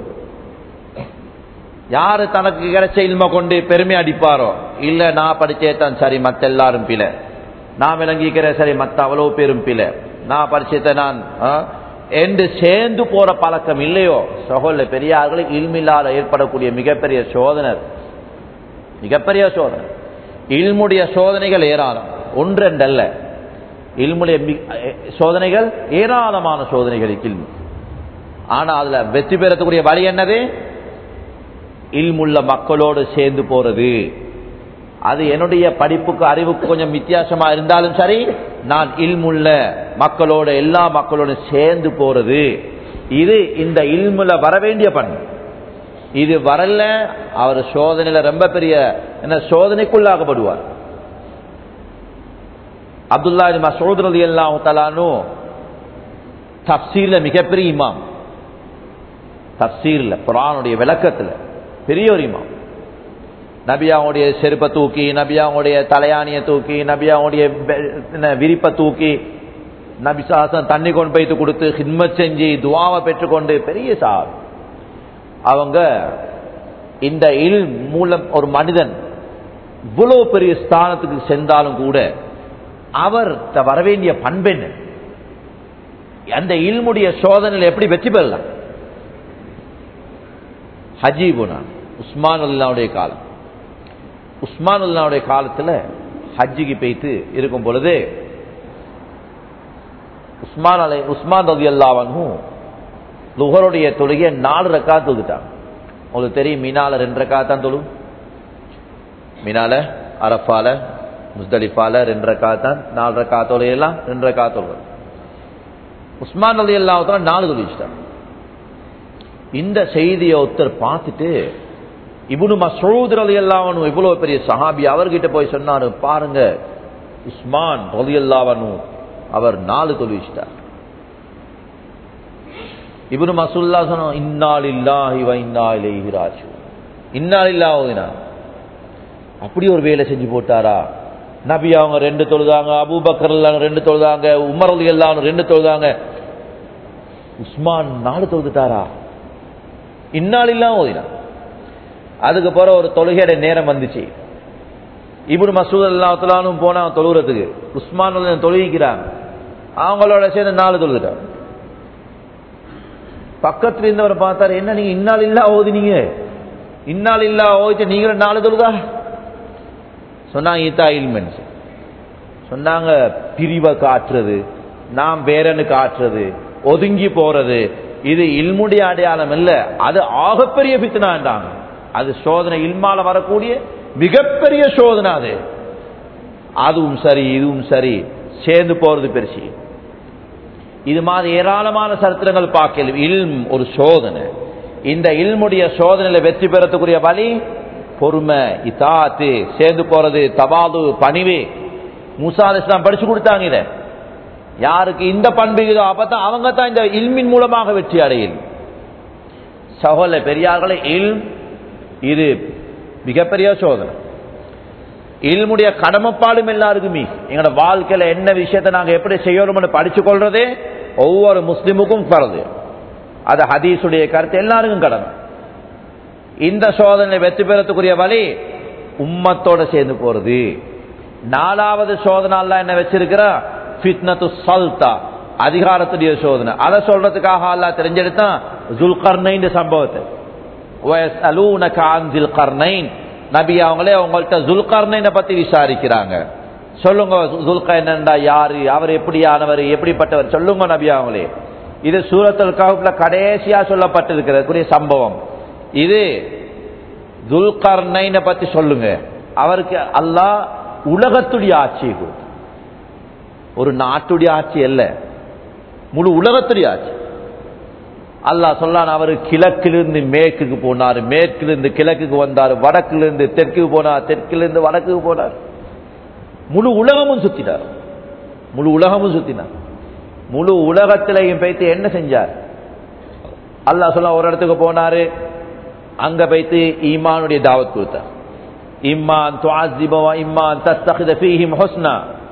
Speaker 1: யாரு தனக்கு கிடைச்ச இல்ம கொண்டு பெருமை அடிப்பாரோ இல்ல நான் படிச்சேதான் சரி மத்த எல்லாரும் பில நான் விளங்கிக்கிறேன் சரி மத்த அவ்வளவு பேரும் பில நான் படிச்சத நான் ஆ, என்று சேர்ந்து போற பழக்கம் இல்லையோ சகோல பெரியார்களுக்கு இல்மில்லாத ஏற்படக்கூடிய மிகப்பெரிய சோதனை மிகப்பெரிய சோதனை இல்முடைய சோதனைகள் ஏராளம் ஒன்றெண்டல்ல இல்முடைய மி- அஹ் சோதனைகள் ஏராளமான சோதனைகள் இல்மு ஆனா அதுல வெற்றி பெறக்கூடிய வழி என்னது இல்முள்ள மக்களோடு சேர்ந்து போறது அது என்னுடைய படிப்புக்கு அறிவுக்கு கொஞ்சம் வித்தியாசமா இருந்தாலும் சரி நான் இல்முள்ள மக்களோட எல்லா மக்களோட சேர்ந்து போறது இது இந்த இல்முல வர வேண்டிய பண்பு இது வரல அவர் சோதனையில ரொம்ப பெரிய என்ன சோதனைக்குள்ளாகப்படுவார் அப்துல்லா மசூத் ரலி அல்லாஹு தலானு தப்சீர்ல மிகப்பெரிய இமாம் தப்சீர்ல குரானுடைய விளக்கத்துல பெரிய ஒரு இமாம் நபியாவுடைய செருப்பை தூக்கி நபியாவுடைய தலையாணியை தூக்கி நபியாவுடைய பெ- என்ன, விரிப்பை தூக்கி நபி சாசன் தண்ணி கொண்டு போய்த்து கொடுத்து ஹிட்மத் செஞ்சு துவாவை பெற்றுக்கொண்டு பெரிய சார் அவங்க இந்த இல் மூலம் ஒரு மனிதன் இவ்வளவு பெரிய ஸ்தானத்துக்கு சென்றாலும் கூட அவர் வர வேண்டிய பண்பெண்ண அந்த இல்முடைய சோதனையில் எப்படி வெற்றி பெறலாம் ஹஜீபுனா உஸ்மான் அல்லாவுடைய காலம் உஸ்மான் அல்லாவுடைய காலத்துல ஹஜ்ஜிக்கு போயிட்டு இருக்கும் பொழுது உஸ்மான் அலை உஸ்மான் ரதி அல்லாவனும் லுகருடைய தொழுகையை நாலு ரக்கா தொழுதுட்டாங்க உங்களுக்கு தெரியும் மீனால ரெண்டு ரக்கா தான் தொழு மீனால அரஃபால முஸ்தலிஃபால ரெண்டு ரக்கா தான் நாலு ரக்கா தொழுகையெல்லாம் ரெண்டு ரக்கா தொழுவது உஸ்மான் அலி அல்லாவத்தால நாலு தொழிச்சிட்டாங்க இந்த செய்தியை ஒருத்தர் பார்த்துட்டு இப்னு மசூத் ரலி அல்லாவனு இவ்வளவு பெரிய சஹாபி அவர்கிட்ட போய் சொன்னாரு பாருங்க உஸ்மான் ரலி அல்லாவனு அவர் நாலு தொழுவிச்சிட்டார் இப்னு மசூல்லா சொன்ன இன்னால் இல்லாஹி வ இன்னா இலைஹி ராஜிஊன் இன்னால் இல்லாஹினா அப்படி ஒரு வேலை செஞ்சு போட்டாரா நபி அவங்க ரெண்டு தொழுதாங்க அபூபக்கர் எல்லாம் ரெண்டு தொழுதாங்க உமர் அலி எல்லாம் ரெண்டு தொழுதாங்க உஸ்மான் நாலு தொழுதுட்டாரா இன்னால் இல்லாம ஓதினா அதுக்கு பிற ஒரு தொழுகையோட நேரம் வந்துச்சு இப்னு மசூத் அல்லாத்தலானும் போனாங்க தொழுகிறதுக்கு உஸ்மான் அலி தொழுகிக்கிறாங்க அவங்களோட சேர்ந்து நாலு தொழுதுட்டாங்க பக்கத்துல இருந்தவரை பார்த்தாரு என்ன நீங்க இன்னால் இல்லா ஓதினீங்க இன்னால் இல்லா ஓதிட்டு நீங்களும் நாலு தொழுதா சொன்னாங்க ஈத்தா இல்மென் சொன்னாங்க பிரிவை காட்டுறது நாம் வேறன்னு காட்டுறது ஒதுங்கி போறது இது இல்முடைய அடையாளம் இல்ல அது ஆகப்பெரிய பித்தனாண்டாங்க அது சோதனை இல்மால வரக்கூடிய மிகப்பெரிய சோதனை அது அதுவும் சரி இதுவும் சரி சேர்ந்து போறது பெருசி இது மாதிரி ஏராளமான சரித்திரங்கள் பார்க்கலும் இல்ம் ஒரு சோதனை இந்த இல்முடைய சோதனையில வெற்றி பெறத்துக்குரிய வழி பொறுமை இத்தாத்து சேர்ந்து போறது தபாது பணிவு மூசா இஸ்லாம் படிச்சு கொடுத்தாங்க இத யாருக்கு இந்த பண்பு இதோ அப்பதான் அவங்க தான் இந்த இல்மின் மூலமாக வெற்றி அடையும் சகோல பெரியார்களே இல்ம் இது மிகப்பெரிய சோதனை இல்முடைய கடமைப்பாடும் எல்லாருக்குமே எங்களோட வாழ்க்கையில என்ன விஷயத்தை நாங்க எப்படி செய்யணும்னு படிச்சு கொள்றதே ஒவ்வொரு முஸ்லிமுக்கும் பரது அது ஹதீஸுடைய கருத்து எல்லாருக்கும் கடமை இந்த சோதனை வெற்றி பெறத்துக்குரிய வழி உம்மத்தோட சேர்ந்து போறது நாலாவது சோதனை அல்ல என்ன வச்சிருக்கிறா ஃபித்னத்து சல்தா அதிகாரத்துடைய சோதனை அதை சொல்றதுக்காக அல்லா தெரிஞ்செடுத்தான் ஜுல்கர்னைன் சம்பவத்தை வயஸ்அலூனக அன் ஜுல்கர்னைன் நபி அவங்களே உங்கள்கிட்ட ஜுல்கர்னைனை பத்தி விசாரிக்கிறாங்க சொல்லுங்க ஜுல்கர்னண்டா யாரு அவர் எப்படியானவர் எப்படிப்பட்டவர் சொல்லுங்க நபி அவங்களே இது சூரத்துல் கஹப்ல கடைசியா சொல்லப்பட்டிருக்கிற சம்பவம் இது துல்கர்னைனை பத்தி சொல்லுங்க அவருக்கு அல்லாஹ் உலகத்துடைய ஆட்சி ஒரு நாட்டுடைய ஆட்சி அல்ல முழு உலகத்துடைய ஆட்சி அல்லாஹ் சொல்லான் அவர் கிழக்கிலிருந்து மேற்குக்கு போனார் மேற்கிலிருந்து கிழக்குக்கு வந்தார் வடக்கிலிருந்து தெற்குக்கு போனார் தெற்கிலிருந்து வடக்குக்கு போனார் முழு உலகமும் சுத்தினார் முழு உலகமும் சுத்தினார் முழு உலகத்திலையும் போய்த்து என்ன செஞ்சார் அல்லாஹ் சொல்ல ஒரு இடத்துக்கு போனாரு அங்க போய்த்து ஈமானுடைய தாவத் கொடுத்தார் இம்மான் துவாசிபவா இம்மான் தஸ்தகித ஃபீஹிம் ஹுஸ்னா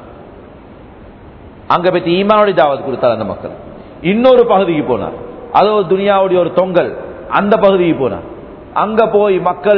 Speaker 1: அங்க போய்த்து ஈமானுடைய தாவத் கொடுத்தார் அந்த மக்கள் இன்னொரு பகுதிக்கு போனார் அதோ துனியாவுடைய ஒரு தொங்கல் அந்த பகுதிக்கு போனார் அங்க போய் மக்கள்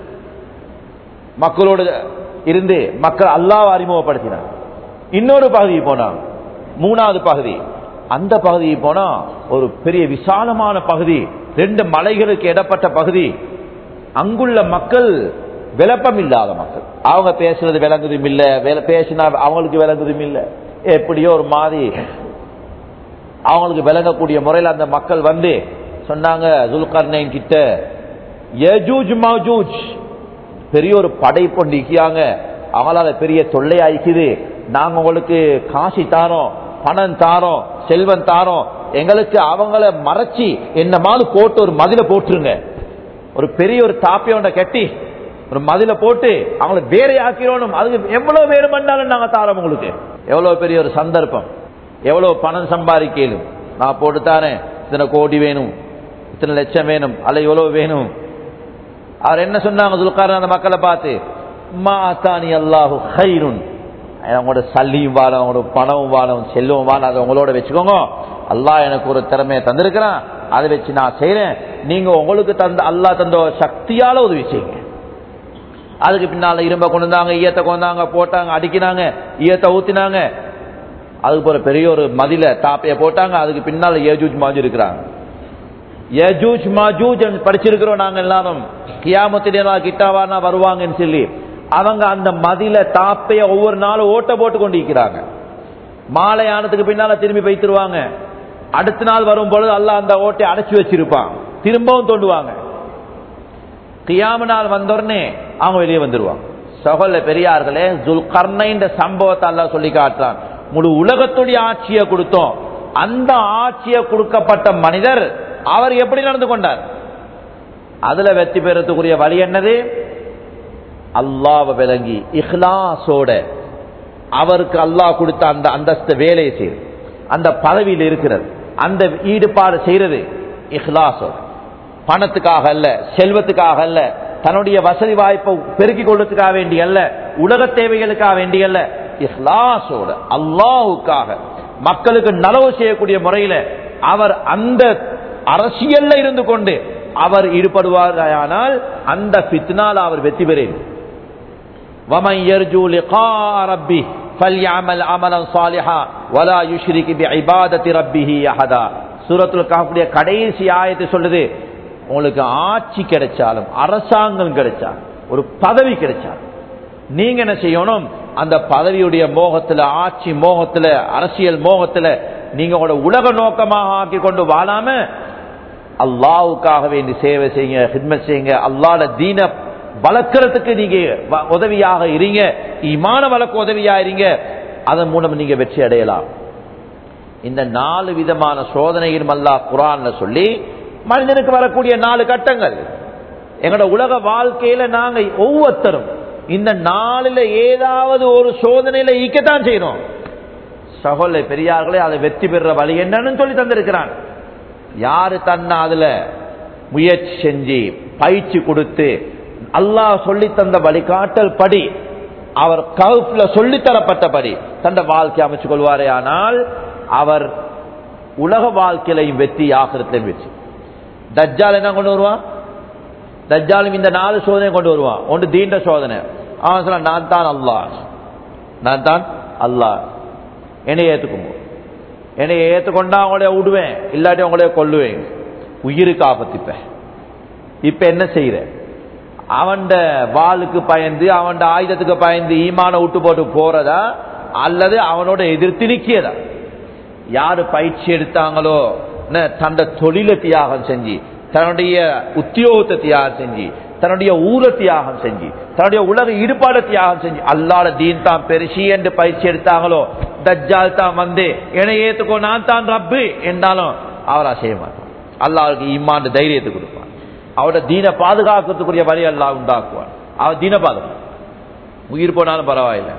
Speaker 1: மக்களோடு இருந்து மக்கள் அல்லாஹ் அறிமுகப்படுத்தினார் இன்னொரு பகுதிக்கு போனார் மூணாவது பகுதி அந்த பகுதிக்கு போனா ஒரு பெரிய விசாலமான பகுதி ரெண்டு மலைகளுக்கு இடப்பட்ட பகுதி அங்குள்ள மக்கள் விளப்பம் இல்லாத மக்கள் அவங்க பேசுறது விளங்குதும் இல்ல பேசினா அவங்களுக்கு விளங்குதும் இல்ல எப்படியோ ஒரு மாதிரி அவங்களுக்கு விளங்கக்கூடிய முறையில் அந்த மக்கள் வந்து சொன்னாங்க ஜுல்கர்னைன் கிட்ட யஜூஜ் மஜூஜ் பெரிய ஒரு படை பொண்டிக்காங்க அவங்களால பெரிய தொல்லையாயிக்குது நாங்க உங்களுக்கு காசி தாரோம் பணம் தாரோம் செல்வம் தாரோம் எங்களுக்கு அவங்கள மறைச்சி என்ன மாதிரி போட்டு ஒரு மதில போட்டுருங்க ஒரு பெரிய ஒரு தாப்பியோட கட்டி ஒரு மதில போட்டு அவங்களை வேற ஆக்கிறோம் அதுக்கு எவ்வளவு வேணுமென்றாலும் நாங்க தாரோம் உங்களுக்கு எவ்வளவு பெரிய ஒரு சந்தர்ப்பம் எவ்வளவு பணம் சம்பாதிக்கலும் நான் போட்டு தாரேன் இத்தனை கோடி வேணும் இத்தனை லட்சம் வேணும் அல்ல இவ்வளவு வேணும் அவர் என்ன சொன்னாங்க துல்காரன் அந்த மக்களை பார்த்து மா தானி அல்லாஹு ஹைருன் அவங்களோட சல்லியும் வாழும் அவங்களோட பணமும் வாழும் செல்வம் வாழும் அதை உங்களோட வச்சுக்கோங்க அல்லாஹ் எனக்கு ஒரு திறமையை தந்திருக்கிறான் அதை வச்சு நான் செய்யறேன் நீங்க உங்களுக்கு தந்த அல்லா தந்த சக்தியால உதவி செய்யுங்க அதுக்கு பின்னால இரும்ப கொண்டு வந்தாங்க ஈயத்தை கொண்டாங்க போட்டாங்க அடிக்கினாங்க ஈயத்தை ஊத்தினாங்க அதுக்கு ஒரு பெரிய ஒரு மதில தாப்பைய போட்டாங்க அதுக்கு பின்னால ஏஜூஜ் மாஜூ இருக்கிறாங்க ஏஜூஜ் மாஜூஜ் படிச்சிருக்கிறோம் நாங்க எல்லாரும் கியாமத்தினா கிட்டாவானா வருவாங்கன்னு சொல்லி அவங்க அந்த மதில தாப்பைய ஒவ்வொரு நாளும் ஓட்ட போட்டு கொண்டு இருக்கிறாங்க மாலை ஆனதுக்கு பின்னால திரும்பி வைத்துருவாங்க அடுத்த நாள் வரும் பொழுது அல்ல அந்த ஓட்டை அடைச்சு வச்சிருப்பான் திரும்பவும் தோண்டுவாங்க கியாம நாள் வந்தோடனே அவங்க வெளியே வந்துருவாங்க சகோல பெரியார்களே ஜுல்கர்னைன்ற சம்பவத்தை அல்ல சொல்லி காட்டுறான் முழு உலகத்துடைய ஆட்சியை கொடுத்தோம் அந்த ஆட்சியை கொடுக்கப்பட்ட மனிதர் அவர் எப்படி நடந்து கொண்டார் அதுல வெற்றி பெறத்துக்குரிய வழி என்னது அல்லாவை விளங்கி இஹ்லாசோட அவருக்கு அல்லாஹ் கொடுத்த அந்த அந்தஸ்த வேலையை செய்யுது அந்த பதவியில் இருக்கிறது அந்த ஈடுபாடு செய்யறது இஹ்லாசோட பணத்துக்காக அல்ல செல்வத்துக்காக அல்ல தன்னுடைய வசதி வாய்ப்பை பெருக்கிக் கொள்றதுக்காக வேண்டிய அல்ல உலக தேவைகளுக்காக வேண்டிய அல்ல இஹ்லாசோட அல்லாஹுக்காக மக்களுக்கு நலவு செய்யக்கூடிய முறையில அவர் அந்த அரசியல்ல இருந்து கொண்டு அவர் ஈடுபடுவாரானால் அந்த பித்னால் அவர் வெற்றி பெறேன் ومن يرجو لقاء ربه فليعمل عملا صالحا ولا يشرك بعبادة ربه احدا சூரத்துல் காஃபுடைய கடைசி ஆயத்தை சொல்லுது உங்களுக்கு ஆட்சி கிடைச்சாலும் அரசாங்கம் கிடைச்சா ஒரு பதவி கிடைச்சா நீங்க என்ன செய்யணும் அந்த பதவியுடைய மோகத்துல ஆட்சி மோகத்துல அரசியல் மோகத்துல நீங்க உங்களோட உலக நோக்கமாக ஆக்கி கொண்டு வாழாம அல்லாவுக்காக வேண்டி சேவை செய்யுங்க ஹிட்மத் செய்யுங்க அல்லாட தீன வளர்க்கறதுக்கு நீங்க வ- உதவியாக இருங்க ஈமான வளர்க்க உதவியா இருங்க அதன் மூலம் நீங்க வெற்றி அடையலாம் இந்த நாலு விதமான சோதனைகள் அல்லாஹ் குரான்ல சொல்லி மனிதனுக்கு வரக்கூடிய நாலு கட்டங்கள் எங்களோட உலக வாழ்க்கையில நாங்க ஒவ்வொருத்தரும் இந்த நாளில ஏதாவது ஒரு சோதனையில ஈக்கத்தான் செய்யணும் சகோதர பெரியார்களே அதை வெற்றி பெற வழி என்னன்னு சொல்லி தந்திருக்கிறான் யாரு தன்னை அதுல முயற்சி செஞ்சு பயிற்சி கொடுத்து அல்லாஹ் சொல்லி தந்த வழிகாட்டல் படி அவர் கவுப்ல சொல்லித்தரப்பட்டபடி தந்த வாழ்க்கை அமைச்சு கொள்வாரே ஆனால் அவர் உலக வாழ்க்கையிலையும் வெற்றி ஆகிறதுலையும் வெற்றி தஜ்ஜால் என்ன கொண்டு வருவான் தஜ்ஜாலும் இந்த நாலு சோதனை கொண்டு வருவான் ஒன்று தீண்ட சோதனை அவன் சொல்ல நான் தான் அல்லாஹ் நான் தான் அல்லாஹ் என்னை ஏத்துக்குமோ என்னை ஏத்துக்கொண்டா அவங்களைய விடுவேன் இல்லாட்டி அவங்களைய கொல்லுவேன் உயிருக்கு ஆபத்திப்பேன் இப்ப என்ன செய்யற அவன்ட வாளுக்கு பயந்து அவன் ஆயுதத்துக்கு பயந்து ஈமான விட்டு போட்டு போறதா அல்லது அவனோட எதிர்த்து நிக்கியதா யாரு பயிற்சி எடுத்தாங்களோ என்ன, தன்னுடைய தொழிலை தியாகம் செஞ்சு தன்னுடைய உத்தியோகத்தை தியாகம் செஞ்சு தன்னுடைய ஊரை தியாகம் செஞ்சு தன்னுடைய உலக ஈடுபாட தியாகம் செஞ்சு அல்லாட தீன் தான் பெருசி என்று பயிற்சி எடுத்தாங்களோ தஜ்ஜால் தான் வந்து என்னை ஏத்துக்கோ நான் தான் ரப்பு என்றாலும் அவரா செய்ய மாட்டான் அல்லாஹ்வுக்கு ஈமான் தைரியத்தை கொடுப்பான் அவரோட தீனை பாதுகாக்கிறதுக்குரிய வழி அல்லாஹ் உண்டாக்குவான் அவன் தீன பாதுகாப்பு உயிர் போனாலும் பரவாயில்லை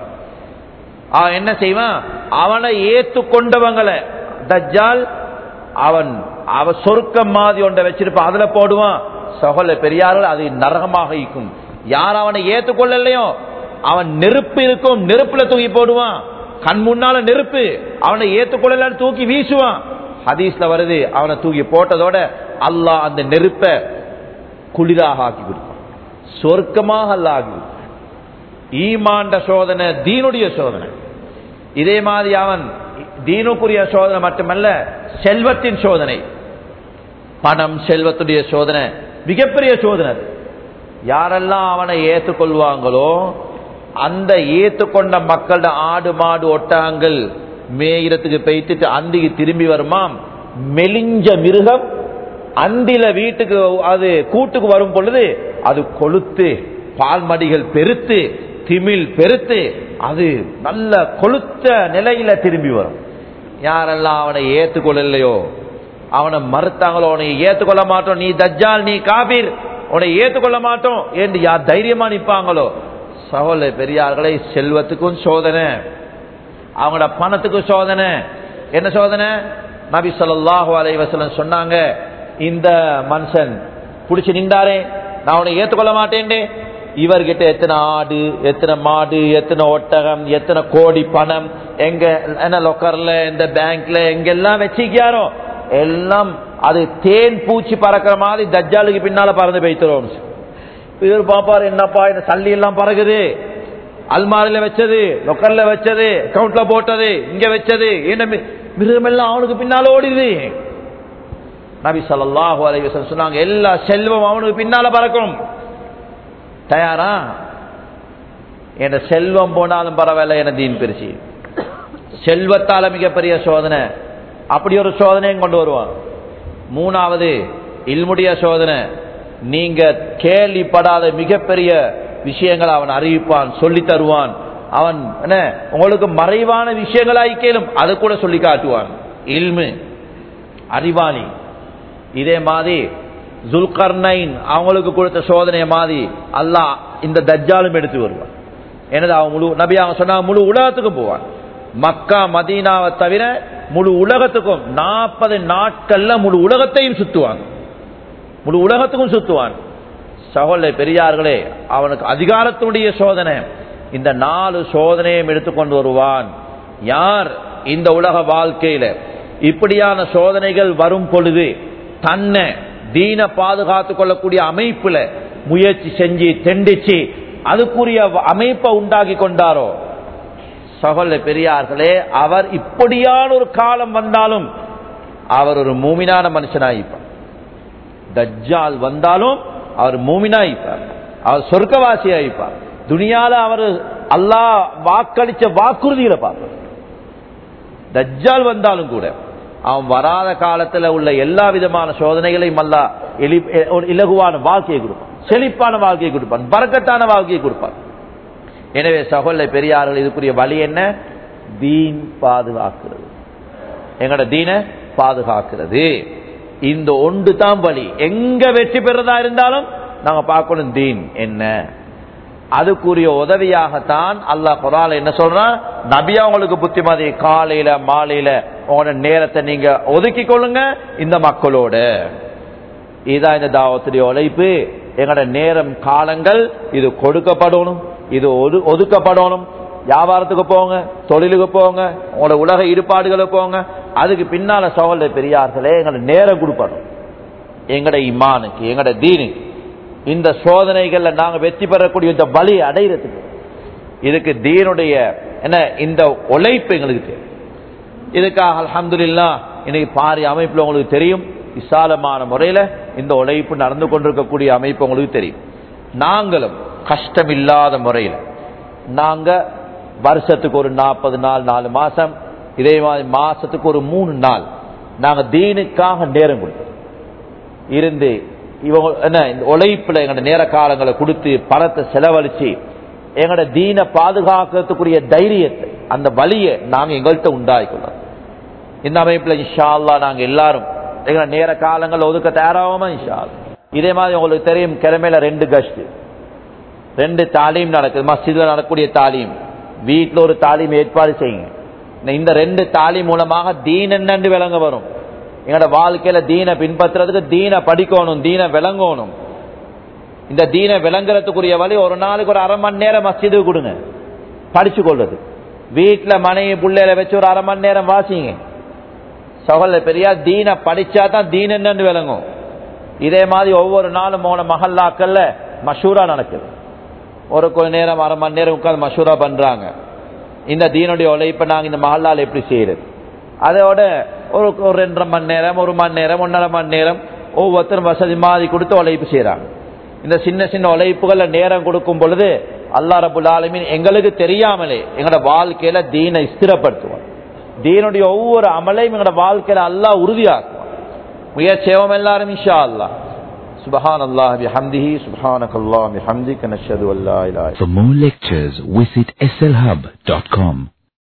Speaker 1: அவன் என்ன செய்வான் அவனை ஏத்துக்கொண்டவங்களை தஜ்ஜால் அவன் அவ சொர்க்கம் மாதிரி ஒன்றை வச்சிருப்பான் அதுல போடுவான் சகோல பெரியார்கள் அது நரகமாக இருக்கும் யார் அவனை ஏத்துக்கொள்ளலையோ அவன் நெருப்பு இருக்கும் நெருப்புல தூக்கி போடுவான் கண் முன்னால நெருப்பு அவனை ஏத்துக்கொள்ளல தூக்கி வீசுவான் ஹதீஸ்ல வருது அவனை தூக்கி போட்டதோட அல்லாஹ் அந்த நெருப்பை குளிராக ஆக்கி கொடுப்பான் சொர்க்கமாக அல்லாஹ் ஆக்கி கொடுப்பான் ஈமாண்ட சோதனை தீனுடைய சோதனை இதே மாதிரி அவன் தீனுக்குரிய சோதனை மட்டுமல்ல செல்வத்தின் சோதனை பணம் செல்வத்துடைய சோதனை மிகப்பெரிய சோதனை அது. யாரெல்லாம் அவனை ஏற்றுக்கொள்வாங்களோ அந்த ஏற்றுக்கொண்ட மக்களோட ஆடு மாடு ஒட்டகங்கள் மேயிறத்துக்கு பெய்த்துட்டு அந்திக்கு திரும்பி வருமாம் மெலிஞ்ச மிருகம் அந்தில வீட்டுக்கு அது கூட்டுக்கு வரும் பொழுது அது கொளுத்து பால்மடிகள் பெருத்து திமில் பெருத்து அது நல்ல கொளுத்த நிலையில திரும்பி வரும் யாரெல்லாம் அவனை ஏத்துக்கொள்ளலையோ அவனை மறுத்தாங்களோ அவனை ஏத்துக்கொள்ள மாட்டோம் நீ தஜ்ஜால் நீ காபீர் உன்னை ஏத்துக்கொள்ள மாட்டோம் என்று யார் தைரியமா நிப்பாங்களோ சகோல பெரியார்களை செல்வத்துக்கும் சோதனை அவங்களோட பணத்துக்கும் சோதனை என்ன சோதனை நபி ஸல்லல்லாஹு அலைஹி வஸல்லம் சொன்னாங்க இந்த மனுஷன் புடிச்சு நின்றாரே நான் உன்னை ஏத்துக்கொள்ள மாட்டேன்டே இவர்கிட்ட எத்தனை ஆடு எத்தனை மாடு எத்தனை ஒட்டகம் எத்தனை கோடி பணம் எங்க என்ன லொக்கர்ல இந்த பேங்க்ல எங்கெல்லாம் வச்சிக்காரோ எல்லாம் அது தேன் பூச்சி பறக்கிற மாதிரி தஜ்ஜாலுக்கு பின்னால பறந்து போய்த்துறோம் இவர் பாப்பாரு என்னப்பா இந்த சல்லி எல்லாம் பறகுது அல்மாரில வச்சது லொக்கர்ல வச்சது அக்கவுண்ட்ல போட்டது இங்க வச்சது என்ன மி- மிருகமெல்லாம் அவனுக்கு பின்னால ஓடிது நபி ஸல்லல்லாஹு அலைஹி வஸல்லம் சொன்னாங்க எல்லா செல்வம் அவனுக்கு பின்னால பறக்கும் தயாரா என் செல்வம் போனாலும் பரவாயில்ல என தீன் பிரிச்சு செல்வத்தால மிகப்பெரிய சோதனை அப்படி ஒரு சோதனையும் கொண்டு வருவான் மூணாவது இல்முடைய சோதனை நீங்க கேள்விப்படாத மிகப்பெரிய விஷயங்களை அவன் அறிவிப்பான் சொல்லி தருவான் அவன் என்ன உங்களுக்கு மறைவான விஷயங்களாய் கேளும் அது கூட சொல்லி காட்டுவான் இல்மு அறிவாளி இதே மாதிரி ஜுல்கர்னைன் அவங்களுக்கு கொடுத்த சோதனை மாதிரி அல்லாஹ் இந்த தஜ்ஜாலும் எடுத்து வருவான் எனது அவன் முழு நபி அவங்க சொன்னாங்க முழு உலகத்துக்கும் போவான் மக்கா மதீனாவை தவிர முழு உலகத்துக்கும் நாற்பது நாட்கள்ல முழு உலகத்தையும் சுத்துவான் முழு உலகத்துக்கும் சுத்துவான் சகோதர பெரியார்களே அவனுக்கு அதிகாரத்தினுடைய சோதனை இந்த நாலு சோதனையும் எடுத்துக்கொண்டு வருவான் யார் இந்த உலக வாழ்க்கையில இப்படியான சோதனைகள் வரும் பொழுது தன்னை தீன பாதுகாத்துக் கொள்ளக்கூடிய அமைப்புல முயற்சி செஞ்சு தெண்டிச்சு அதுக்குரிய அமைப்பை உண்டாக்கி கொண்டாரோ சகோதர பெரியார்களே அவர் இப்படியான ஒரு காலம் வந்தாலும் அவர் ஒரு மூமினான மனுஷனாயிப்பார் தஜ்ஜால் வந்தாலும் அவர் மூமினாயிப்பார் அவர் சொர்க்கவாசியாயிப்பார் துனியால அவர் அல்லாஹ் வாக்களிச்ச வாக்குறுதிகளை பார்ப்பார் தஜ்ஜால் வந்தாலும் கூட அவன் வராத காலத்துல உள்ள எல்லா விதமான சோதனைகளையும் அல்லா எலி- எ- ஒரு இலகுவான வாழ்க்கையை கொடுப்பான் செழிப்பான வாழ்க்கையை கொடுப்பான் பறக்கத்தான வாழ்க்கையை கொடுப்பான் எனவே சகோதர பெரியார்கள் இதுக்குரிய வழி என்ன தீன் பாதுகாக்கிறது எங்கட தீன பாதுகாக்கிறது இந்த ஒன்று தான் வழி எங்க வெற்றி பெறதா இருந்தாலும் நாங்க பார்க்கணும் தீன் என்ன அதுக்குரிய உதவியாகத்தான் அல்லாஹ் குரான் என்ன சொல்றான் நபியா உங்களுக்கு புத்திமதி காலையில மாலையில உங்களோட நேரத்தை நீங்க ஒதுக்கி கொள்ளுங்க இந்த மக்களோட இதான் இந்த தாவத்துடைய உழைப்பு எங்களோட நேரம் காலங்கள் இது கொடுக்கப்படணும் இது ஒது- ஒதுக்கப்படணும் வியாபாரத்துக்கு போங்க தொழிலுக்கு போங்க உங்களோட உலக ஈடுபாடுகளுக்கு போங்க அதுக்கு பின்னால சோழ பெரியார்களே எங்களோட நேரம் கொடுப்பணும் எங்கட இமானுக்கு எங்கட தீனுக்கு இந்த சோதனைகள்ல நாங்க வெற்றி பெறக்கூடிய இந்த வழி அடைகிறதுக்கு இதுக்கு தீனுடைய என்ன இந்த உழைப்பு எங்களுக்கு தேவை இதுக்காக அல்ஹம்துலில்லாஹ் இன்னைக்கு பாரி அமைப்புல உங்களுக்கு தெரியும் விசாலமான முறையில இந்த உழைப்பு நடந்து கொண்டிருக்கக்கூடிய அமைப்பு உங்களுக்கு தெரியும் நாங்களும் கஷ்டம் இல்லாத முறையில நாங்க வருஷத்துக்கு ஒரு நாற்பது நாள் நாலு மாசம் இதே மாதிரி மாசத்துக்கு ஒரு மூணு நாள் நாங்க தீனுக்காக நேரம் கொடுத்தோம் இருந்து இவங்க என்ன இந்த உழைப்புல எங்களோட நேர காலங்களை கொடுத்து பணத்தை செலவழிச்சு எங்களோட தீனை பாதுகாக்கிறதுக்குரிய தைரியத்தை அந்த வழியை நாங்க எங்கள்கிட்ட உண்டாக்கிக்கொள்ளோம் இந்த அமைப்புல இன்ஷா அல்லாஹ் நாங்க எல்லாரும் எங்களோட நேர காலங்களை ஒதுக்க தயாராகுமா இன்ஷா அல்லாஹ். இதே மாதிரி உங்களுக்கு தெரியும் கிழமையில ரெண்டு கஷ்டு ரெண்டு தாலீம் நடக்குது மஸ்ஜித்ல நடக்கக்கூடிய தாலீம் வீட்டில் ஒரு தாலீம் ஏற்பாடு செய்யுங்க இந்த ரெண்டு தாலீம் மூலமாக தீன் என்னன்னு விளங்க வரும் எங்களோட வாழ்க்கையில தீனை பின்பற்றுறதுக்கு தீனை படிக்கணும் தீனை விளங்கணும் இந்த தீனை விளங்குறதுக்குரிய வழி ஒரு நாளுக்கு ஒரு அரை மணி நேரம் மஸ்ஜிதுக்கு கொடுங்க படிச்சு கொள்வது வீட்டுல மனைவி பிள்ளையில வச்சு ஒரு அரை மணி நேரம் வாசிங்க சகோதர பெரியா தீனை படிச்சா தான் தீன் என்னன்னு விளங்கும் இதே மாதிரி ஒவ்வொரு நாளும் போன மஹல்லாக்கள்ல மஷூரா நடக்குது ஒரு கொஞ்ச நேரம் அரை மணி நேரம் உட்கார்ந்து மஷூரா பண்றாங்க இந்த தீனுடைய உழைப்பை நாங்க இந்த மஹல்லால எப்படி செய்யறது அதோட ஒரு ஒரு ரெண்டரை மணி நேரம் ஒரு மணி நேரம் ஒன்றரை மணி நேரம் ஒவ்வொருத்தரும் வசதி மாதிரி கொடுத்து உழைப்பு செய்யறாங்க இந்த சின்ன சின்ன உழைப்புகள்ல நேரம் கொடுக்கும் பொழுது அல்லா ரபுல் ஆலமீன் எங்களுக்கு தெரியாமலே எங்களோட வாழ்க்கையில தீனை ஸ்திரப்படுத்துவான் தீனுடைய ஒவ்வொரு அமலையும் எங்களோட வாழ்க்கையில அல்லாஹ் உறுதியாக்குவான் முயற்சியவம் எல்லாரும் இன்ஷா அல்லாஹ் சுபஹான் அல்லாஹ் பிஹம்திஹி சுபஹானக் அல்லாஹ் பிஹம்திக நஷ்ஹது அல்லா இலாஹ
Speaker 2: For more lectures, visit slhub.com.